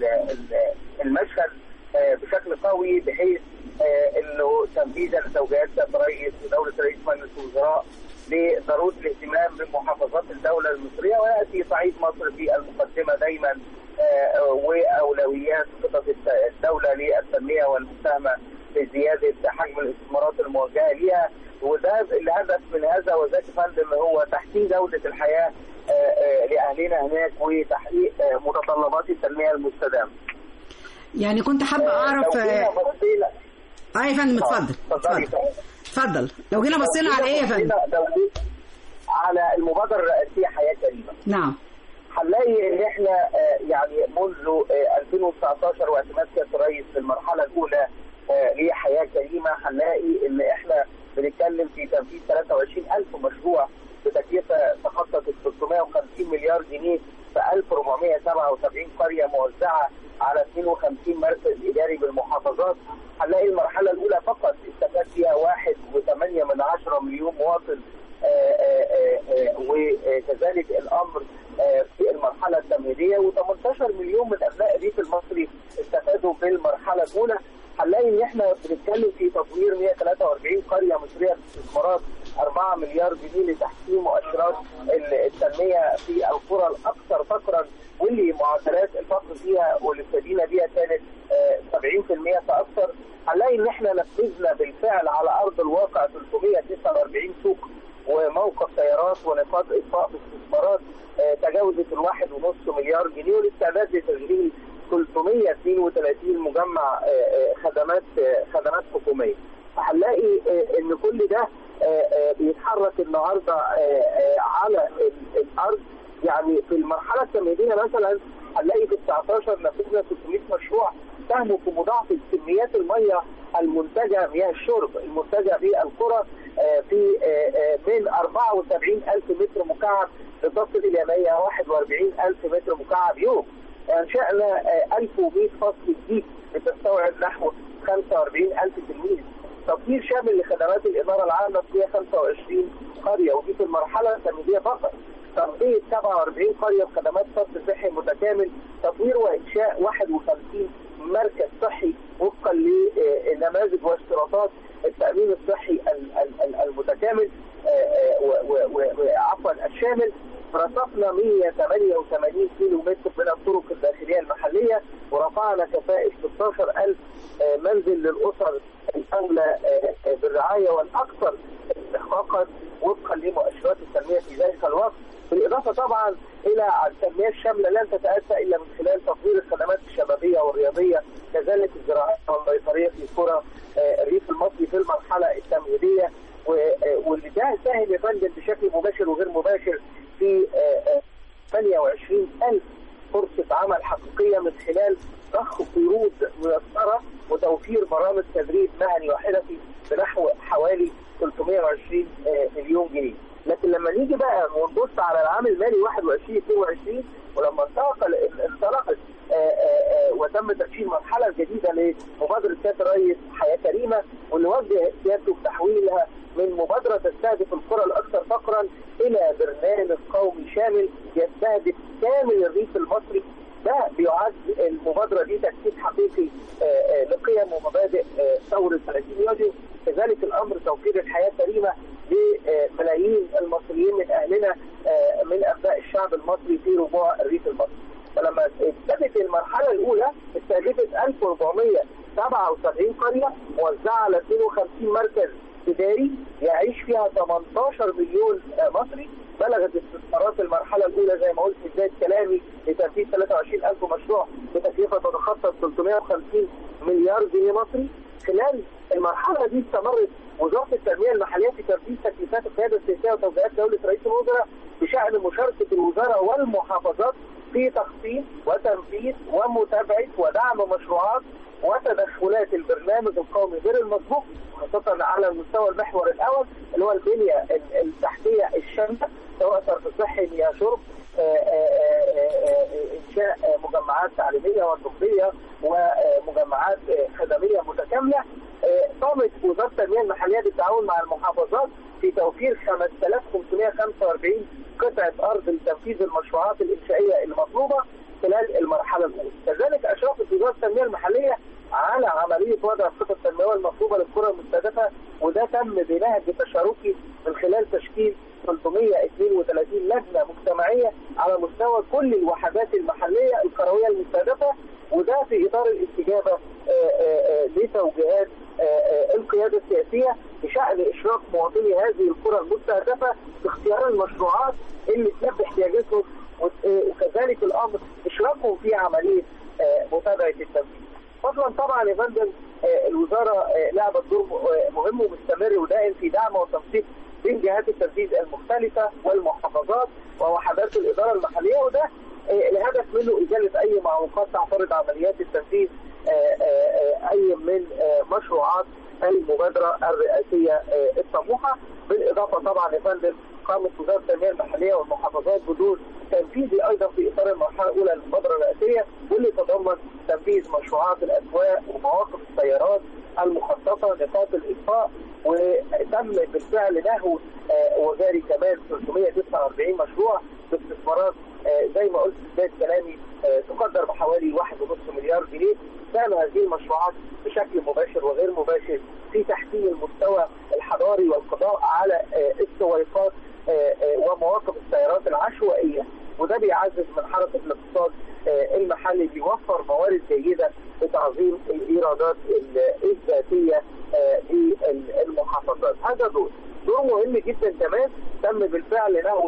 المشهد آه، بشكل قوي بحيث آه، انه تنفيذا لتوجيهات سياده الرئيس ودوله رئيس مجلس الوزراء لضروره الاهتمام بمحافظات الدوله المصريه وياتي صعيد مصر في المقدمه دايما آه، واولويات خطط الدوله للتنميه والمساهمه في زياده حجم الاستثمارات الموجهه ليها وده الهدف من هذا وذاك يا فندم هو تحسين جوده الحياه آه، آه، لاهلنا هناك وتحقيق آه، متطلبات التنميه المستدامه. يعني كنت حابة أعرف لو جينا آه بصينا آه يا فندم اتفضل اتفضلي اتفضل اتفضل لو جينا بصينا على إيه يا فندم لو جينا على المبادره الرئاسيه حياه كريمه نعم هنلاقي ان احنا آه، يعني منذ آه، 2019 واعتماد سياده الرئيس في المرحله الاولى آه، لحياه كريمه هنلاقي ان احنا بنتكلم في تنفيذ 23000 مشروع بتكلفه تخطت ال 350 مليار جنيه في 1477 قريه موزعه على 52 مركز اداري بالمحافظات هنلاقي المرحله الاولى فقط استفاد فيها 1.8 من 10 مليون مواطن آه، آه، آه، وكذلك الامر آه، في المرحله التمهيديه و18 مليون من ابناء الريف المصري استفادوا بالمرحله الاولى هنلاقي ان احنا بنتكلم في تطوير 143 قريه مصريه باستثمارات 4 مليار جنيه لتحسين مؤشرات التنميه في القرى الاكثر فقرا واللي معدلات الفقر فيها واللي ابتدينا بيها كانت آه، 70% فاكثر هنلاقي ان احنا نفذنا بالفعل على ارض الواقع 349 سوق وموقف سيارات ونقاط اطفاء باستثمارات آه، تجاوزت الواحد ونص مليار جنيه والاستعداد لتشغيل 332 مجمع آه، آه، خدمات آه، خدمات حكوميه. هنلاقي آه، ان كل ده آه، آه، بيتحرك النهارده آه، آه، على ال- الارض يعني في المرحله التمهيديه مثلا هنلاقي في 19 نفذنا 600 مشروع ساهموا في مضاعفه كميات الميه المنتجه مياه الشرب المنتجه في القرى آه، في آه، آه، من 74 ألف متر مكعب لتصل إلى 141 ألف متر مكعب يوم أنشأنا آه، 1100 فصل جديد بتستوعب نحو 45 ألف تلميذ تطوير شامل لخدمات الإدارة العامة في 25 قرية ودي في المرحلة التمهيدية فقط تغطية 47 قرية بخدمات فصل صحي متكامل تطوير وإنشاء 51 مركز صحي وفقا لنماذج واشتراطات التأمين الصحي ال- ال- ال- المتكامل آه، آه، و- و- و- وعفوا الشامل رصفنا 188 كيلو متر من الطرق الداخلية المحلية ورفعنا كفاءة 16000 آه، منزل للأسر الأولى آه، آه، بالرعاية والأكثر استحقاقا وفقا لمؤشرات التنمية في ذلك الوقت بالإضافة طبعا إلى التنمية الشاملة لن تتأتى إلا من خلال تطوير الخدمات الشبابية والرياضية كذلك الزراعية والبيطرية في قرى آه، الريف المصري في المرحلة التمهيدية و- آه، واللي ده ساهم يا فندم بشكل مباشر وغير مباشر في آه، آه، 28 ألف فرصة عمل حقيقية من خلال ضخ قروض ميسرة وتوفير برامج تدريب مهني وحرفي بنحو حوالي 320 آه، مليون جنيه. لكن لما نيجي بقى ونبص على العام المالي 21 22 ولما انطلق انطلقت آه، آه، آه، وتم تدشين مرحله جديده لمبادره سياده الرئيس حياه كريمه واللي وجه سيادته بتحويلها من مبادره تستهدف القرى الاكثر فقرا الى برنامج قومي شامل يستهدف كامل الريف المصري ده بيعد المبادره دي تجسيد حقيقي آه، آه، لقيم ومبادئ آه، ثوره 30 يونيو كذلك الامر توفير الحياه الكريمه لملايين المصريين من اهلنا آه، من ابناء الشعب المصري في ربوع الريف المصري فلما ابتدت المرحله الاولى استهدفت 1477 قريه موزعه على 52 مركز اداري يعيش فيها 18 مليون آه، مصري بلغت استثمارات المرحله الاولى زي ما قلت في بدايه كلامي لتنفيذ 23000 مشروع بتكلفه تتخطى 350 مليار جنيه مصري خلال المرحله دي استمرت وزاره التنميه المحليه في تنفيذ تكليفات القياده السياسيه وتوجيهات دوله رئيس الوزراء بشان مشاركه الوزاره والمحافظات في تخطيط وتنفيذ ومتابعه ودعم مشروعات وتدخلات البرنامج القومي غير المسبوق خاصة على المستوى المحور الأول اللي هو البنية ال- التحتية الشاملة سواء صرف صحي مياه شرب آه، آه، آه، آه، إنشاء آه، مجمعات تعليمية وطبية ومجمعات آه، خدمية متكاملة آه، قامت وزارة التنمية المحلية بالتعاون مع المحافظات في توفير 5545 قطعة أرض لتنفيذ المشروعات الإنشائية المطلوبة خلال المرحلة الأولى. كذلك أشرفت وزارة التنمية المحلية على عملية وضع الخطط التنموية المطلوبة للقرى المستهدفة وده تم بنهج تشاركي من خلال تشكيل 332 لجنة مجتمعية على مستوى كل الوحدات المحلية القروية المستهدفة وده في إطار الاستجابة آه، آه، آه، لتوجيهات آه، آه، القيادة السياسية بشأن إشراك مواطني هذه القرى المستهدفة في اختيار المشروعات اللي تلبي احتياجاتهم وت- آه، وكذلك الأمر إشراكهم في عملية آه، متابعة التنفيذ. فضلا طبعا يا فندم آه، الوزاره آه، لعبت دور م- آه، مهم ومستمر ودائم في دعم وتنسيق بين جهات التنفيذ المختلفه والمحافظات ووحدات الاداره المحليه وده آه، الهدف منه ازاله اي معوقات تعترض عمليات التنفيذ آه، آه، آه، اي من آه، مشروعات المبادره الرئاسيه آه، الطموحه بالاضافه طبعا يا فندم قامت وزاره التنميه المحليه والمحافظات بدور تنفيذي ايضا في اطار المرحله الاولى للمبادره الرئاسيه واللي تضمن تنفيذ مشروعات الاسواق ومواقف السيارات المخصصه نقاط الاطفاء وتم بالفعل نهو آه، وجاري كمان 349 مشروع باستثمارات آه، زي ما قلت في بدايه كلامي آه، تقدر بحوالي 1.5 مليار جنيه كان هذه المشروعات بشكل مباشر وغير مباشر في تحسين المستوى الحضاري والقضاء على آه، السويقات آه، آه، ومواقف السيارات العشوائيه وده بيعزز من حركه الاقتصاد آه، المحلي بيوفر موارد جيده لتعظيم الايرادات ال- الذاتيه آه، للمحافظات هذا دور دور مهم جدا كمان تم بالفعل نهو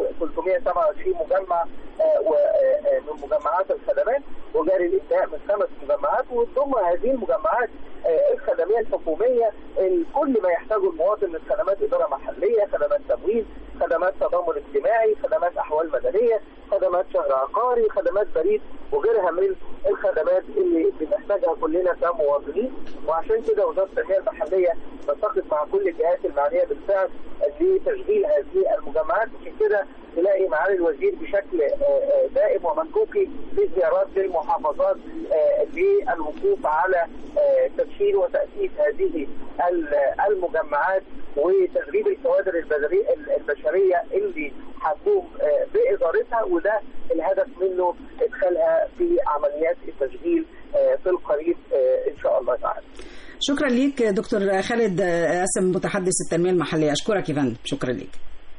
327 مجمع آه، و- آه، آه، من مجمعات الخدمات وجاري الانتهاء من خمس مجمعات وثم هذه المجمعات آه، الخدميه الحكوميه ال- كل ما يحتاجه المواطن من خدمات اداره محليه، خدمات تموين، خدمات تضامن اجتماعي، خدمات احوال مدنيه، خدمات شهر عقاري، خدمات بريد وغيرها من الخدمات اللي بنحتاجها كلنا كمواطنين وعشان كده وزاره التنميه المحليه تتفق مع كل الجهات المعنيه بالفعل لتشغيل هذه المجمعات عشان كده تلاقي معالي الوزير بشكل آه، آه، دائم ومنكوكي في زيارات للمحافظات آه، للوقوف على آه، تدشين وتاسيس هذه ال- المجمعات وتدريب الكوادر البشري- البشريه اللي هتقوم آه، بادارتها وده الهدف منه ادخالها في عمليات التشغيل آه، في القريب آه، ان شاء الله تعالى. شكرا ليك دكتور خالد قاسم متحدث التنميه المحليه اشكرك يا فندم شكرا ليك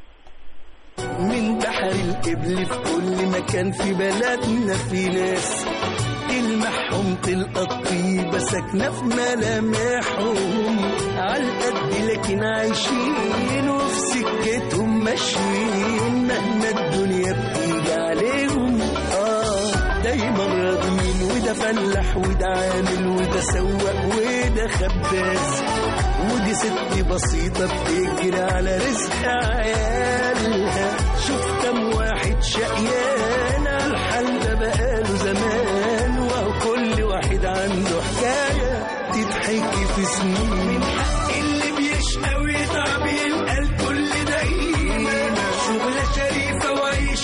من بحر القبل في كل مكان في بلدنا في ناس تلمحهم تلقى الطيبة ساكنة في ملامحهم عالقد لكن عايشين وفي سكتهم ماشيين مهما الدنيا بتيجي عليهم اه دايما راضيين وده فلاح وده عامل وده سواق وده خباز ودي ست بسيطة بتجري على رزق عيالها شوف كم واحد شقيان على الحال ده بقاله زمان وهو كل واحد عنده حكاية تتحكي في سنين من حق اللي بيشقى ويتعب يلقى الكل دقيقة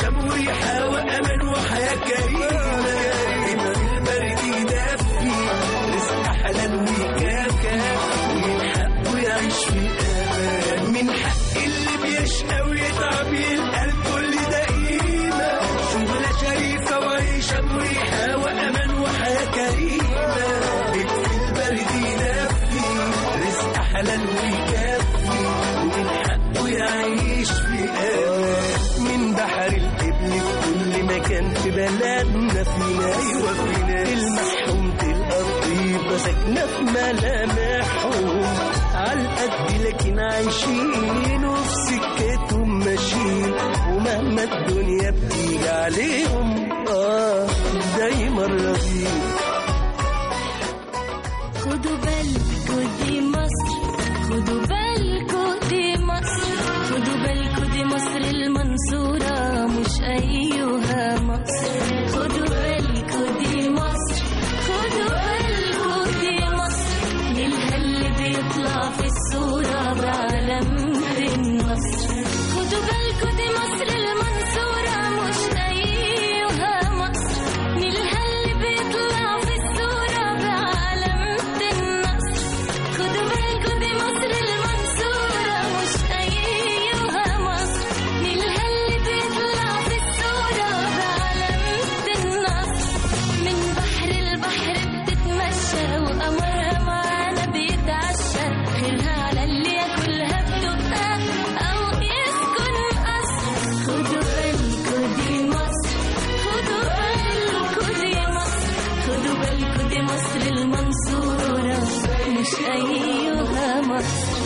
وعيشة مريحة وأمان وحياة كريمة البرد يدفي رزق حلال وكافي ومن حقه يعيش في أمان من حق اللي بيشقى ويتعب يلقى الكل ده قيمة شغلة شريفة وعيشة مريحة وأمان وحياة كريمة في البرد يدفي رزق حلال ويكفي ومن حقه يعيش في أمان من بحر الإبل في كل مكان في بلدنا فينا أيوة فينا المحروم تلقى الطيبة ساكنة في ملامحهم عالقد لكن عايشين وفي سكتهم ماشيين ومهما الدنيا بتيجي عليهم اه دايما راضيين خدوا بالكوا دي مصر خدوا بالكوا دي مصر خدوا بالكوا دي مصر المنصورة مش أيها مصر خدوا بالكوا دي مصر خدوا بالكوا دي مصر نيلها اللي بيطلع في الصورة بعلامة النصر خدوا بالكوا دي مصر المنصورة مش أيها مصر نيلها اللي بيطلع في الصورة بعلامة النصر خدوا بالكوا دي مصر المنصورة مش أيها مصر نيلها اللي بيطلع في الصورة بعلامة النصر من بحر البحر بتتمشى وقمرها معانا بيتعشى غيرها على اللي ياكلها بدقها أو يسكن قصر خدوا بالكوا دي مصر خدوا بالكوا دي مصر خدوا بالكوا دي مصر المنصورة مش أيها مصر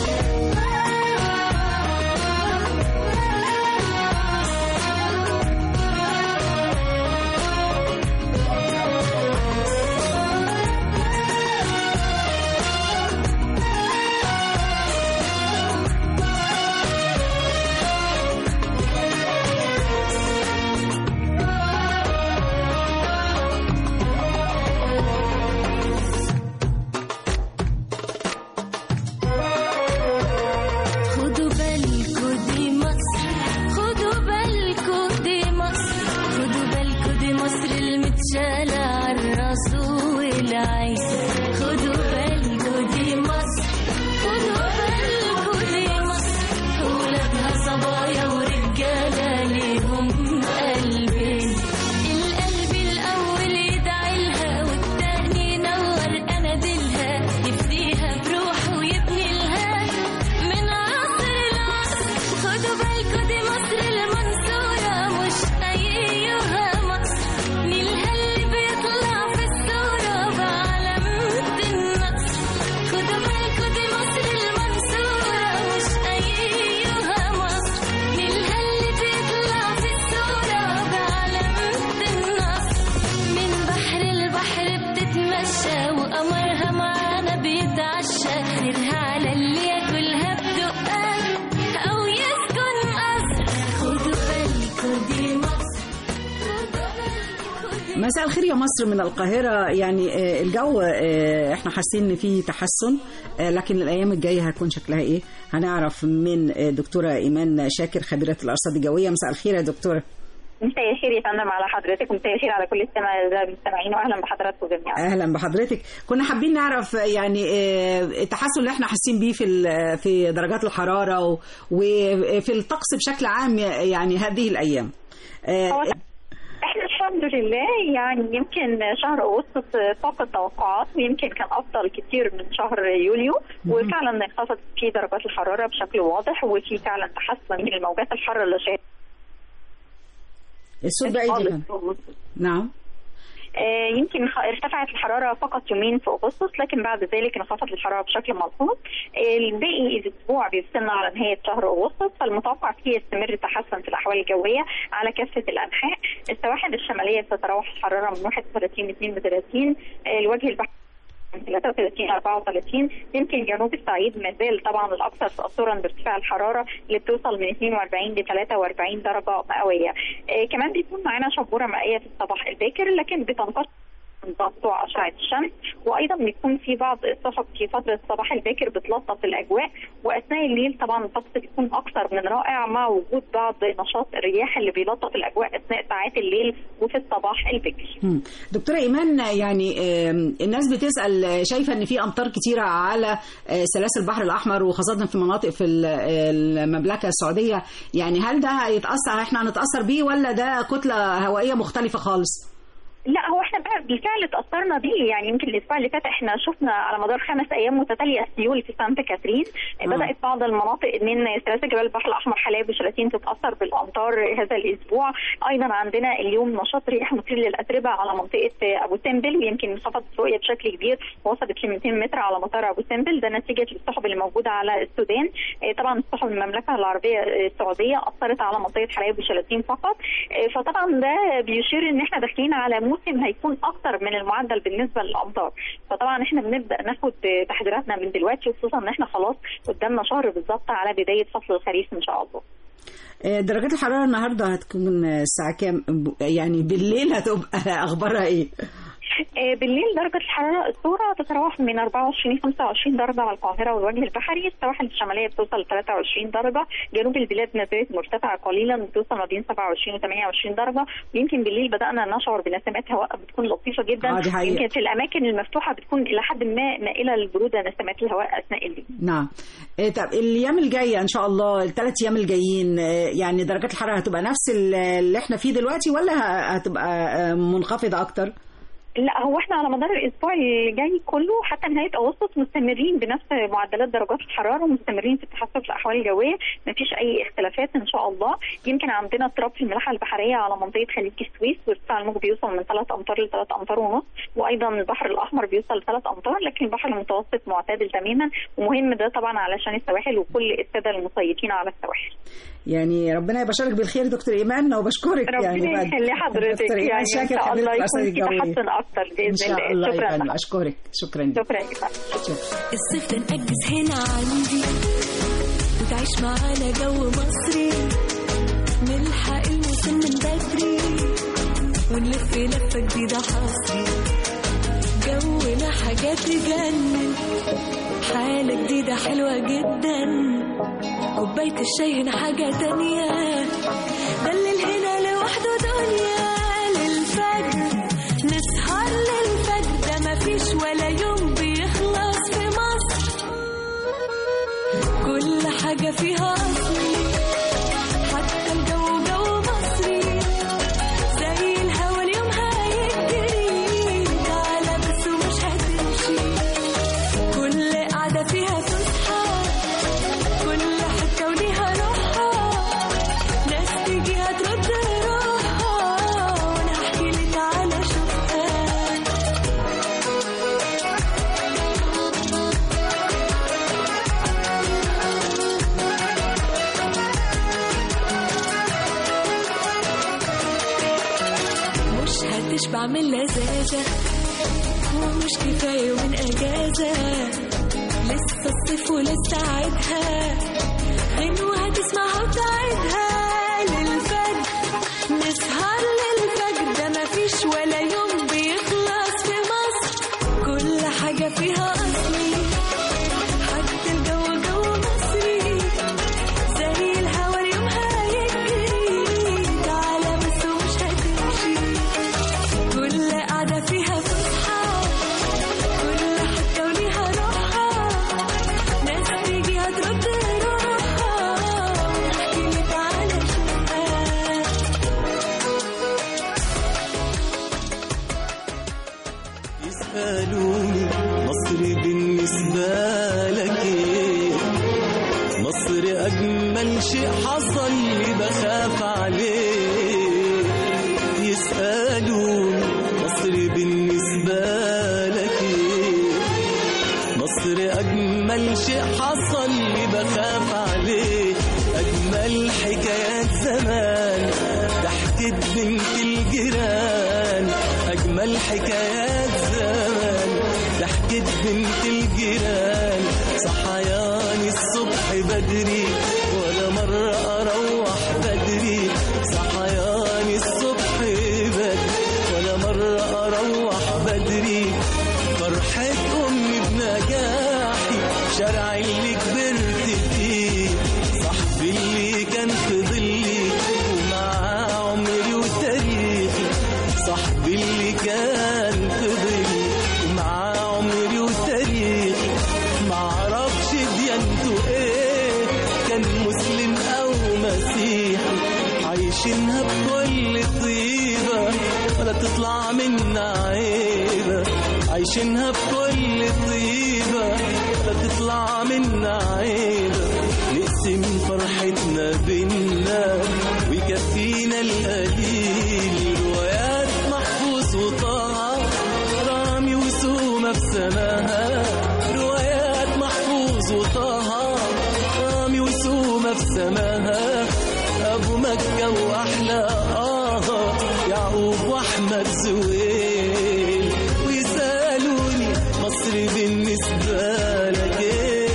خدوا بالكوا دي مصر خدوا بالكوا دي مصر خدوا بالكوا دي مصر المتشالة عالراس والعين خدوا بالكوا دي مصر خدوا بالكوا دي مصر ولادها صبايا ورجالة ليهم قلبين القلب الأول يدعي لها والتاني ينور أناديلها يفديها بروحه ويبني لها من عصر العصر خدوا بالكوا دي مصر المنصورة مش أيها مصر نيلها اللي بيطلع في الصورة بعلامة النصر خدوا بالكوا دي مصر المنصورة مش أيها مصر نيلها اللي بيطلع في الصورة بعلامة النصر من بحر البحر بتتمشى وقمرها معانا بيتعشى غيرها على اللي ياكلها بدقها أو يسكن قصر خدوا بالكوا دي مصر مساء الخير يا مصر من القاهرة يعني آه، الجو آه، احنا حاسين ان فيه تحسن آه، لكن الايام الجاية هتكون شكلها ايه هنعرف من آه، دكتورة ايمان شاكر خبيرة الارصاد الجوية مساء الخير يا دكتورة مساء الخير يا فندم على حضرتك ومساء الخير على كل السماء- المستمعين واهلا بحضراتكم جميعا اهلا بحضرتك كنا حابين نعرف يعني آه، التحسن اللي احنا حاسين بيه في ال- في درجات الحرارة و- وفي الطقس بشكل عام يعني هذه الايام آه، هو احنا الحمد لله يعني يمكن شهر اغسطس فاق التوقعات ويمكن كان افضل كتير من شهر يوليو وفعلا انخفضت في درجات الحراره بشكل واضح وفي فعلا تحسن من الموجات الحاره اللي شاهدناها الصوت بعيد يا فندم. نعم آه، يمكن خ- ارتفعت الحرارة فقط يومين في أغسطس لكن بعد ذلك انخفضت الحرارة بشكل ملحوظ آه، الباقي الأسبوع بيوصلنا على نهاية شهر أغسطس فالمتوقع فيه يستمر التحسن في الأحوال الجوية على كافة الأنحاء السواحل الشمالية تتراوح الحرارة من 31 ل 32 آه، الوجه البحري من 33 34 يمكن جنوب الصعيد ما زال طبعا الاكثر تاثرا بارتفاع الحراره اللي بتوصل من 42 ل 43 درجه مئويه. آه كمان بيكون معانا شبوره مائيه في الصباح الباكر لكن بتنقسم بتوع اشعه الشمس وايضا بيكون في بعض السحب في فتره الصباح الباكر بتلطف الاجواء واثناء الليل طبعا الطقس بيكون اكثر من رائع مع وجود بعض نشاط الرياح اللي بيلطف الاجواء اثناء ساعات الليل وفي الصباح الباكر. مم. دكتورة إيمان يعني آم، الناس بتسأل آه، شايفة إن في أمطار كتيرة على آه، سلاسل البحر الأحمر وخاصة في مناطق في ال- المملكة السعودية يعني هل ده هيتأثر إحنا هنتأثر بيه ولا ده كتلة هوائية مختلفة خالص؟ لا هو احنا بقى بالفعل اتاثرنا بيه يعني يمكن الاسبوع اللي فات احنا شفنا على مدار خمس ايام متتاليه سيول في سانت كاترين آه. بدات بعض المناطق من سلاسل جبال البحر الاحمر حلايب وشلاتين تتاثر بالامطار هذا الاسبوع ايضا عندنا اليوم نشاط رياح مثير للاتربه على منطقه ابو سمبل ويمكن انخفضت الرؤيه بشكل كبير وصلت ل 200 متر على مطار ابو سمبل ده نتيجه للسحب اللي موجوده على السودان آه، طبعا السحب من المملكه العربيه آه، السعوديه اثرت على منطقه حلايب وشلاتين فقط آه، فطبعا ده بيشير ان احنا داخلين على موسم هيكون اكتر من المعدل بالنسبه للامطار فطبعا احنا بنبدا ناخد آه، تحذيراتنا من دلوقتي وخصوصا ان احنا خلاص قدامنا شهر بالظبط على بدايه فصل الخريف ان شاء الله آه، درجات الحرارة النهاردة هتكون الساعة كام؟ يعني بالليل هتبقى أخبارها إيه؟ آه، بالليل درجة الحرارة الصورة تتراوح من 24 ل 25 درجة على القاهرة والوجه البحري، السواحل الشمالية بتوصل ل 23 درجة، جنوب البلاد نزلت مرتفعة قليلا بتوصل ما بين 27 و 28 درجة، ويمكن بالليل بدأنا نشعر بنسمات هواء بتكون لطيفة جدا، آه، دي حقيقة. يمكن في الأماكن المفتوحة بتكون إلى حد ما مائلة للبرودة نسمات الهواء أثناء الليل. نعم آه، طب الأيام الجاية إن شاء الله الثلاث أيام الجايين آه، يعني درجات الحرارة هتبقى نفس اللي إحنا فيه دلوقتي ولا ه- هتبقى آه، منخفضة أكتر؟ لا هو احنا على مدار الاسبوع اللي جاي كله حتى نهايه اغسطس مستمرين بنفس معدلات درجات الحراره ومستمرين في التحسن في الاحوال الجويه مفيش اي اختلافات ان شاء الله يمكن عندنا اضطراب في الملاحه البحريه على منطقه خليج السويس وارتفاع الموج بيوصل من 3 امتار ل 3 امتار ونص وايضا البحر الاحمر بيوصل ل 3 امتار لكن البحر المتوسط معتدل تماما ومهم ده طبعا علشان السواحل وكل الساده المصيفين على السواحل يعني ربنا يبشرك بالخير دكتور ايمان وبشكرك يعني ربنا بعد- يخلي حضرتك دكتور إيمان يعني ان شاكر شاء الله خبيرة الأرصاد يكون في الجوية. تحسن اكتر ان باذن شاء الله الله يا فندم شكرا اشكرك شكرا لك شكرا يا فندم. الصيف ده نأجز هنا عندي وتعيش معانا جو مصري نلحق الموسم من بدري ونلف لفة جديدة حصري جونا حاجات تجنن حالة جديدة حلوة جدا كوباية الشاي هنا حاجة تانية دلل هنا لوحده دنيا للفجر نسهر للفجر ده مفيش ولا يوم بيخلص في مصر كل حاجة فيها أصلي حتى الجو جو مصري زي الهوا اليوم هيجري تعالى بس ومش هتمشي كل قعدة فيها فسحة كل حتة وليها روحها ناس تيجي هترد روحها وانا احكي لي تعالى شوفها مش هتشبع من لذاذة ومش كفاية يومين أجازة لسه الصيف ولسه عيدها غنوة هتسمعها وتعيدها للفجر نسهر للفجر ده مفيش ولا يوم بيخلص في مصر كل حاجة فيها أصلي حتى الجو جو مصري زي الهوا اليوم هيجري تعالى بس ومش هتمشي كل قعدة فيها فسحة كل حتة وليها روحها ناس تيجي هترد روحها ونحكي لي تعالى شوفها يسألوني مصر بالنسبة لك ايه مصر أجمل شيء حصل لي بخاف عليه يسألوني مصر بالنسبة لك ايه مصر أجمل شيء حصل لي بخاف عليه أجمل حكايات زمان ضحكت بنت الجيران أجمل حكايات زمان ضحكت بنت الجيران صحياني الصبح بدري ولا مرة أروح بدري صحياني الصبح بدري ولا مرة أروح بدري تطلع منا عيبة عايشينها بكل طيبة لا تطلع منا عيبة نقسم فرحتنا بينا ويكفينا القليل روايات محفوظ وطه رامي وسومة في سماها روايات محفوظ وطه رامي وسومة في سماها أبو مكة وأحلى آه يعقوب وأحمد زويل ويسألوني مصر بالنسبة لك إيه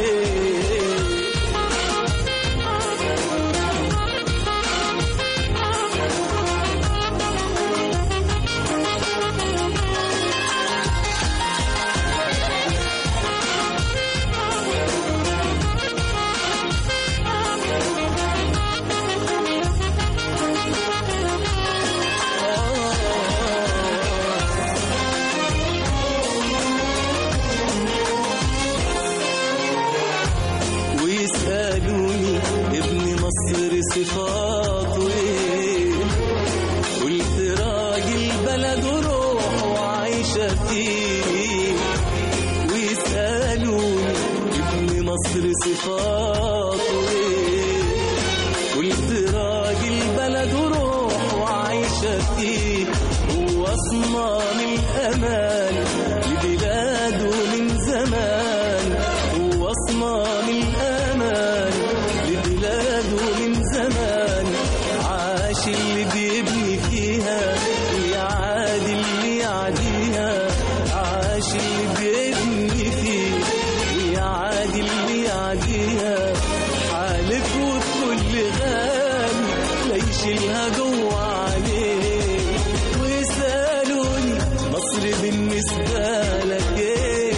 ويسألوني ابن مصر صفاته ايه قلت راجل بلد وروح وعايشة فيه ويسألوني ابن مصر صفاته ايه قلت راجل بلد وروح وعايشة فيه هو صنام الأمان لبلاده من زمان هو صنام الأمان لبلاده من زمان عاش اللي بيبني فيها ويعادي اللي يعديها عاش اللي بيبني فيه ويعادي اللي يعديها حالف وبكل غالي لا يشيلها جوه عليه ويسألوني مصر بالنسبة لك ايه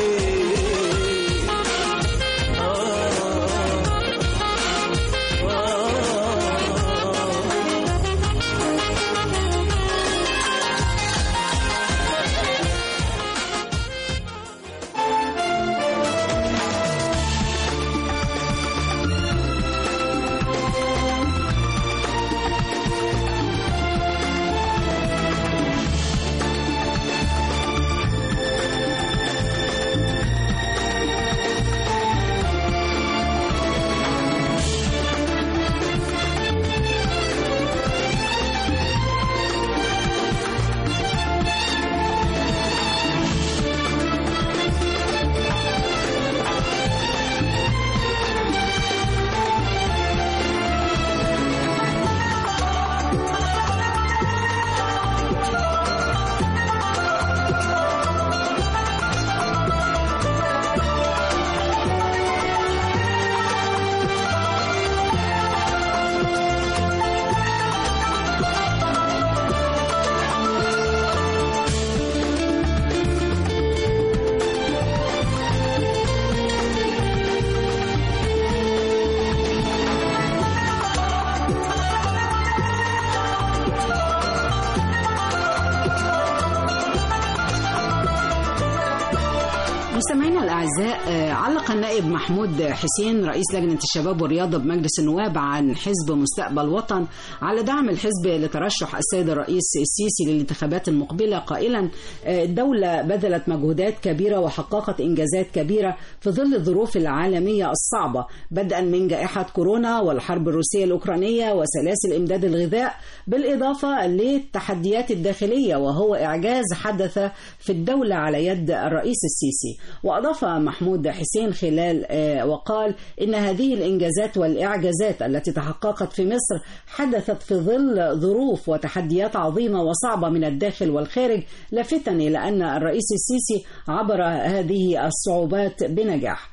مستمعينا الاعزاء آه، علق النائب محمود حسين رئيس لجنه الشباب والرياضه بمجلس النواب عن حزب مستقبل وطن على دعم الحزب لترشح السيد الرئيس السيسي للانتخابات المقبله قائلا آه، الدوله بذلت مجهودات كبيره وحققت انجازات كبيره في ظل الظروف العالميه الصعبه بدءا من جائحه كورونا والحرب الروسيه الاوكرانيه وسلاسل امداد الغذاء بالاضافه للتحديات الداخليه وهو اعجاز حدث في الدوله على يد الرئيس السيسي واضاف محمود حسين خلال آه، وقال ان هذه الانجازات والاعجازات التي تحققت في مصر حدثت في ظل ظروف وتحديات عظيمه وصعبه من الداخل والخارج لافتا الى ان الرئيس السيسي عبر هذه الصعوبات بنجاح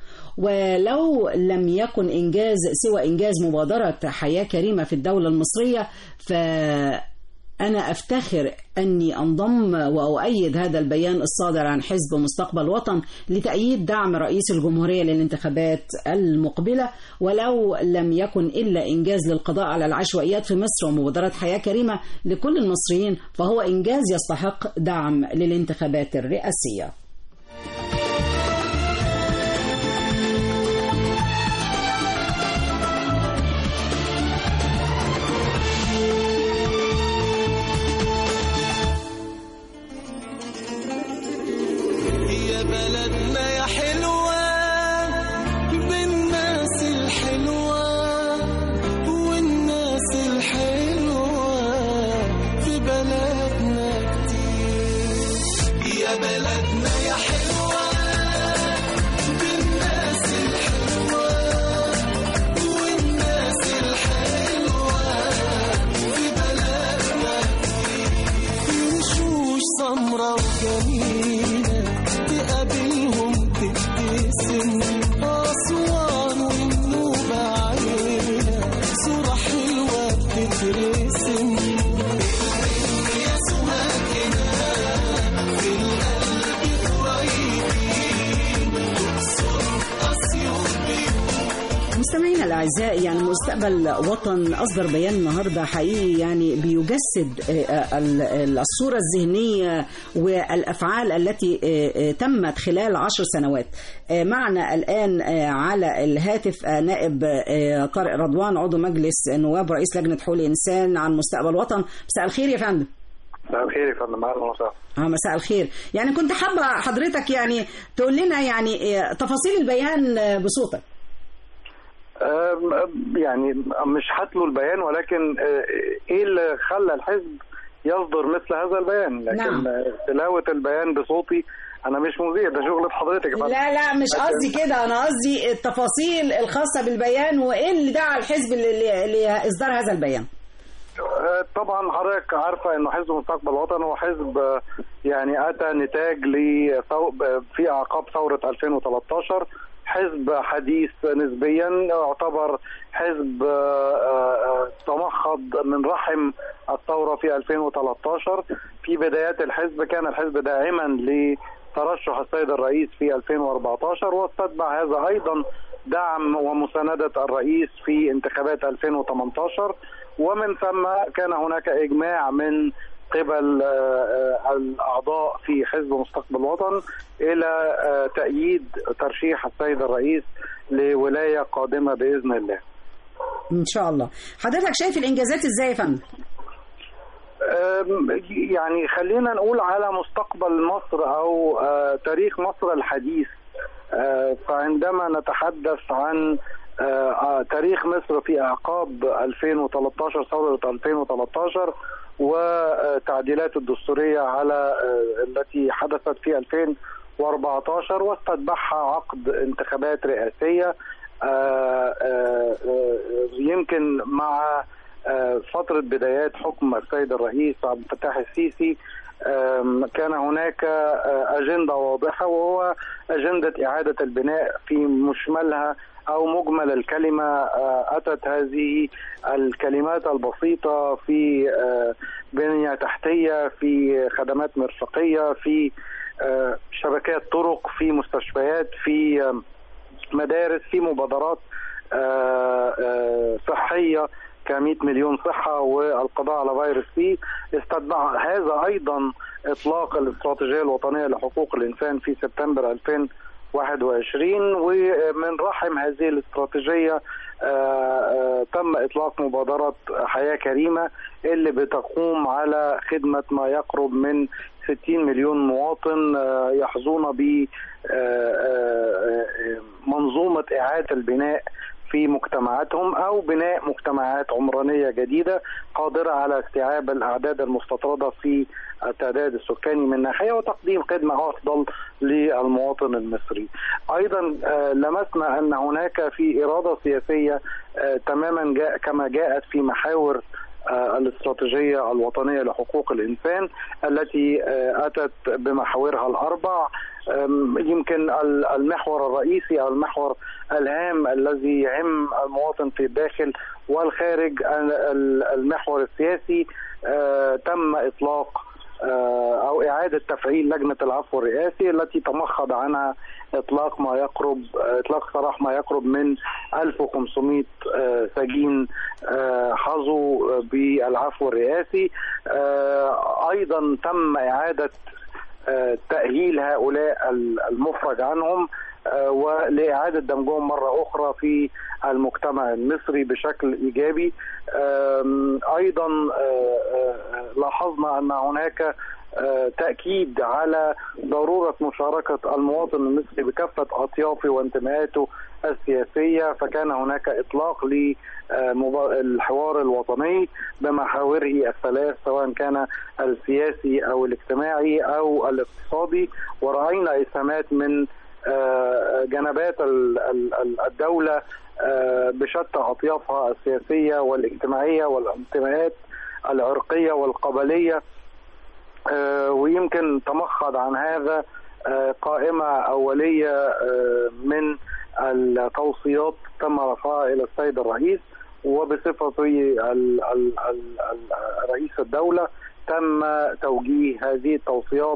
ولو لم يكن إنجاز سوى إنجاز مبادرة حياة كريمة في الدولة المصرية فأنا أفتخر أني أنضم وأؤيد هذا البيان الصادر عن حزب مستقبل وطن لتأييد دعم رئيس الجمهورية للانتخابات المقبلة ولو لم يكن إلا إنجاز للقضاء على العشوائيات في مصر ومبادرة حياة كريمة لكل المصريين فهو إنجاز يستحق دعم للانتخابات الرئاسية أعزائي يعني مستقبل وطن أصدر بيان النهاردة حقيقي يعني بيجسد آه، آه، ال- ال- الصورة الذهنية والأفعال التي آه، آه، تمت خلال عشر سنوات آه، معنا الآن آه، على الهاتف آه، نائب آه، طارق رضوان عضو مجلس النواب رئيس لجنة حقوق الإنسان عن مستقبل وطن مساء الخير يا فندم مساء الخير يا فندم اهلا وسهلا اه مساء الخير يعني كنت حابة حضرتك يعني تقول لنا يعني آه، تفاصيل البيان آه، بصوتك أم- يعني مش هتلو البيان ولكن آه، ايه اللي خلى الحزب يصدر مثل هذا البيان لكن نعم. آه، تلاوه البيان بصوتي انا مش مذيع ده شغل حضرتك يا فندم. لا لا مش لكن- قصدي كده انا قصدي التفاصيل الخاصه بالبيان وايه اللي دعا الحزب ل- ل- لاصدار هذا البيان آه، طبعا حضرتك عارفه انه حزب مستقبل الوطن هو حزب آه، يعني اتى نتاج لثو- ب- في اعقاب ثوره 2013 حزب حديث نسبيا يعتبر حزب آه، آه، تمخض من رحم الثوره في 2013 في بدايات الحزب كان الحزب داعما لترشح السيد الرئيس في 2014 واستتبع هذا ايضا دعم ومساندة الرئيس في انتخابات 2018 ومن ثم كان هناك إجماع من قبل آه، آه، الأعضاء في حزب مستقبل الوطن إلى آه، تأييد ترشيح السيد الرئيس لولاية قادمة بإذن الله ان شاء الله حضرتك شايف الانجازات ازاي يا فندم أم، يعني خلينا نقول على مستقبل مصر او آه، تاريخ مصر الحديث آه، فعندما نتحدث عن آه، آه، تاريخ مصر في اعقاب 2013 ثوره 2013 وتعديلات الدستوريه على آه، التي حدثت في 2014 واستتبعها عقد انتخابات رئاسيه آه، آه، آه، يمكن مع آه، فترة بدايات حكم السيد الرئيس عبد الفتاح السيسي آم، كان هناك آه، أجندة واضحة وهو أجندة إعادة البناء في مشملها أو مجمل الكلمة آه، أتت هذه الكلمات البسيطة في آه، بنية تحتية في خدمات مرفقية في آه، شبكات طرق في مستشفيات في آم، مدارس في مبادرات آه، آه، صحيه ك 100 مليون صحه والقضاء على فيروس سي استتبع هذا ايضا اطلاق الاستراتيجيه الوطنيه لحقوق الانسان في سبتمبر 2021 ومن رحم هذه الاستراتيجيه آه، آه، تم اطلاق مبادره حياه كريمه اللي بتقوم على خدمه ما يقرب من 60 مليون مواطن آه، يحظون ب آه، آه، آه، منظومه اعاده البناء في مجتمعاتهم او بناء مجتمعات عمرانيه جديده قادره على استيعاب الاعداد المستطرده في التعداد السكاني من ناحيه وتقديم خدمه افضل للمواطن المصري. ايضا آه، لمسنا ان هناك في اراده سياسيه آه، تماما جاء كما جاءت في محاور آه، الاستراتيجيه الوطنيه لحقوق الانسان التي آه، اتت بمحاورها الاربع أم، يمكن ال- المحور الرئيسي او المحور الهام الذي يهم المواطن في الداخل والخارج ال- ال- المحور السياسي آه، تم اطلاق آه، او اعاده تفعيل لجنه العفو الرئاسي التي تمخض عنها اطلاق ما يقرب اطلاق سراح ما يقرب من 1500 آه، سجين آه، حظوا بالعفو الرئاسي آه، ايضا تم اعاده آه، تأهيل هؤلاء ال- المفرج عنهم آه، ولإعادة دمجهم مرة أخرى في المجتمع المصري بشكل إيجابي آم، أيضا آه، آه، لاحظنا أن هناك آه، تأكيد على ضرورة مشاركة المواطن المصري بكافة أطيافه وانتماءاته السياسية فكان هناك إطلاق للحوار الوطني بمحاوره الثلاث سواء كان السياسي أو الاجتماعي أو الاقتصادي ورأينا إسهامات من آه، جنبات ال- ال- ال- الدولة آه، بشتى أطيافها السياسية والاجتماعية والانتماءات العرقية والقبلية آه، ويمكن تمخض عن هذا آه، قائمة أولية آه، من التوصيات تم رفعها إلى السيد الرئيس وبصفته ال- ال- ال- ال- رئيس الدولة تم توجيه هذه التوصيات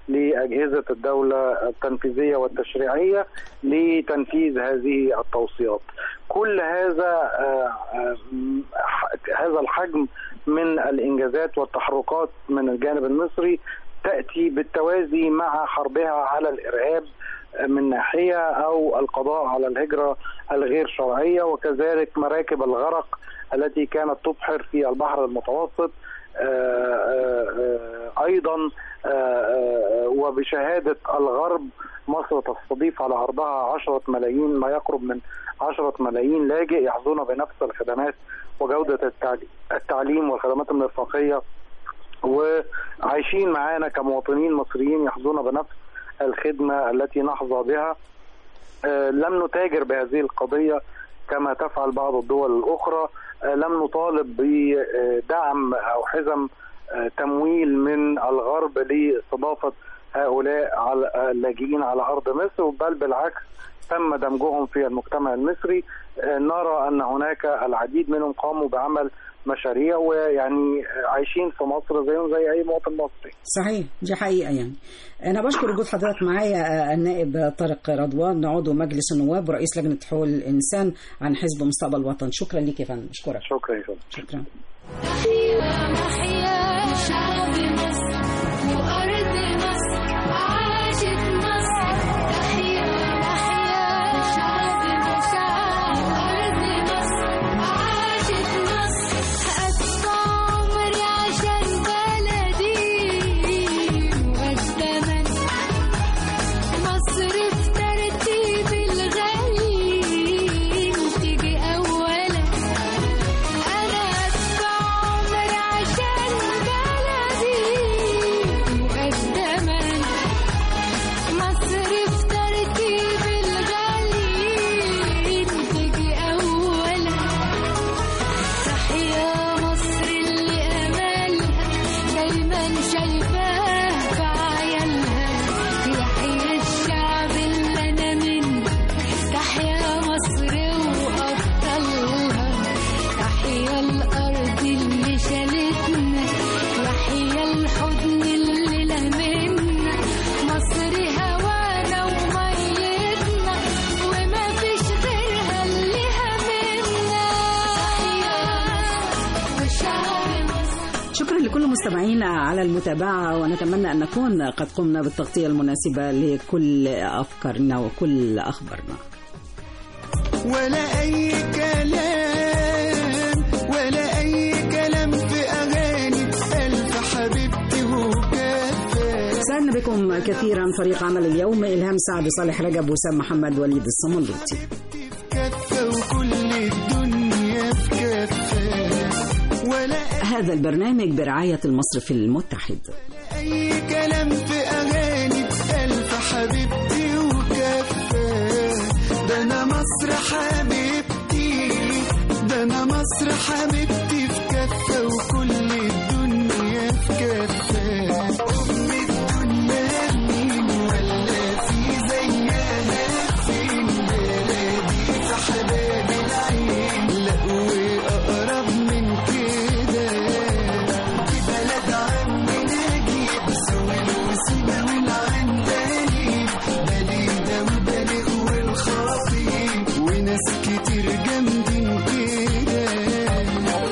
لأجهزة الدولة التنفيذية والتشريعية لتنفيذ هذه التوصيات كل هذا آه، آه، م- ح- هذا الحجم من الإنجازات والتحركات من الجانب المصري تأتي بالتوازي مع حربها على الإرهاب من ناحية أو القضاء على الهجرة الغير شرعية وكذلك مراكب الغرق التي كانت تبحر في البحر المتوسط آه، آه، آه، أيضا آه، آه، وبشهادة الغرب مصر تستضيف على أرضها عشرة ملايين ما يقرب من عشرة ملايين لاجئ يحظون بنفس الخدمات وجودة التعليم, التعليم والخدمات المرفقية وعايشين معانا كمواطنين مصريين يحظون بنفس الخدمة التي نحظى بها آه، لم نتاجر بهذه القضية كما تفعل بعض الدول الأخرى آه، لم نطالب بدعم أو حزم آه، تمويل من الغرب لاستضافة هؤلاء على اللاجئين على أرض مصر بل بالعكس تم دمجهم في المجتمع المصري آه، نرى أن هناك العديد منهم قاموا بعمل مشاريع ويعني آه، عايشين في مصر زيهم زي أي مواطن مصري صحيح دي حقيقة يعني أنا بشكر وجود حضرتك معايا آه، النائب طارق رضوان عضو مجلس النواب ورئيس لجنة حقوق الإنسان عن حزب مستقبل الوطن شكرا لك يا فندم أشكرك شكرا يا فندم شكرا تحيا شعب مصر وأرض مصر عاشت مصر تحيا تحيا شعب مصر وأرض مصر عاشت مصر أدفع عمري عشان بلدي والزمن مصر في ترتيب الغالي تيجي أولا أنا أدفع عمري عشان بلدي مقدما مصر في ترتيب الغالي تيجي أولا تحيا مصر اللي أملها دايما شايفاه في عيالها يحيى الشعب اللي أنا منه تحيا مصر وأبطالها تحيا الأرض اللي شالتنا يحيا الحضن اللي لمنا مصر هوانا وميتنا وما فيش غيرها اللي همنا وشعب مصر شكرا لكل مستمعينا على المتابعة ونتمنى أن نكون قد قمنا بالتغطية المناسبة لكل أفكارنا وكل أخبارنا ولا أي كلام ولا أي كلام في أغاني ألف حبيبتي وكفاية سعدنا بكم كثيرا فريق عمل اليوم إلهام سعد صالح رجب وسام محمد وليد الصمندوطي كفة وكل الدنيا في كفة ولا هذا البرنامج برعاية المصرف المتحد أي كلام في أغاني ألف حبيبتي وكفة ده أنا مصر حبيبتي ده أنا مصر حبيبتي في كفة وكل الدنيا في كفة أم الدنيا مين ولا في زيها فين بلادي في حباب العين لا وأقرب من كده دي بلد عمي نجيب سويل وسيبة والعندليب بليدة وبليغ والخطيب وناس كتير جامدين كده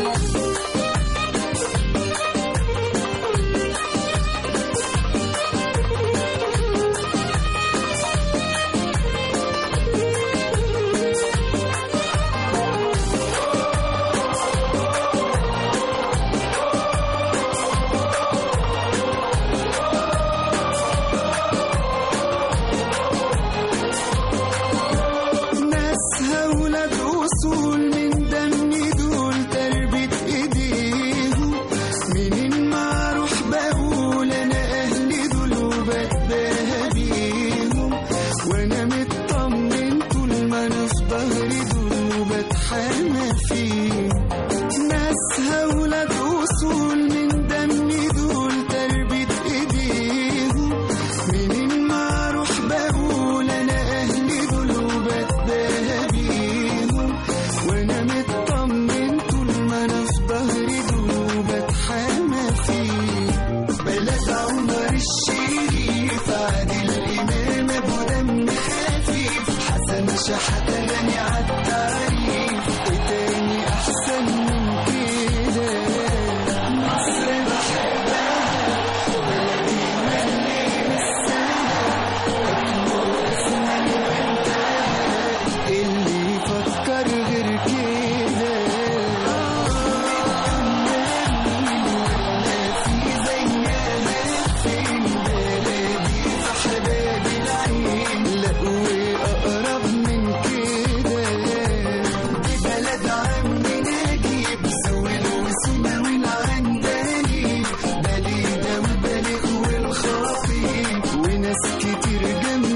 كتير جنبي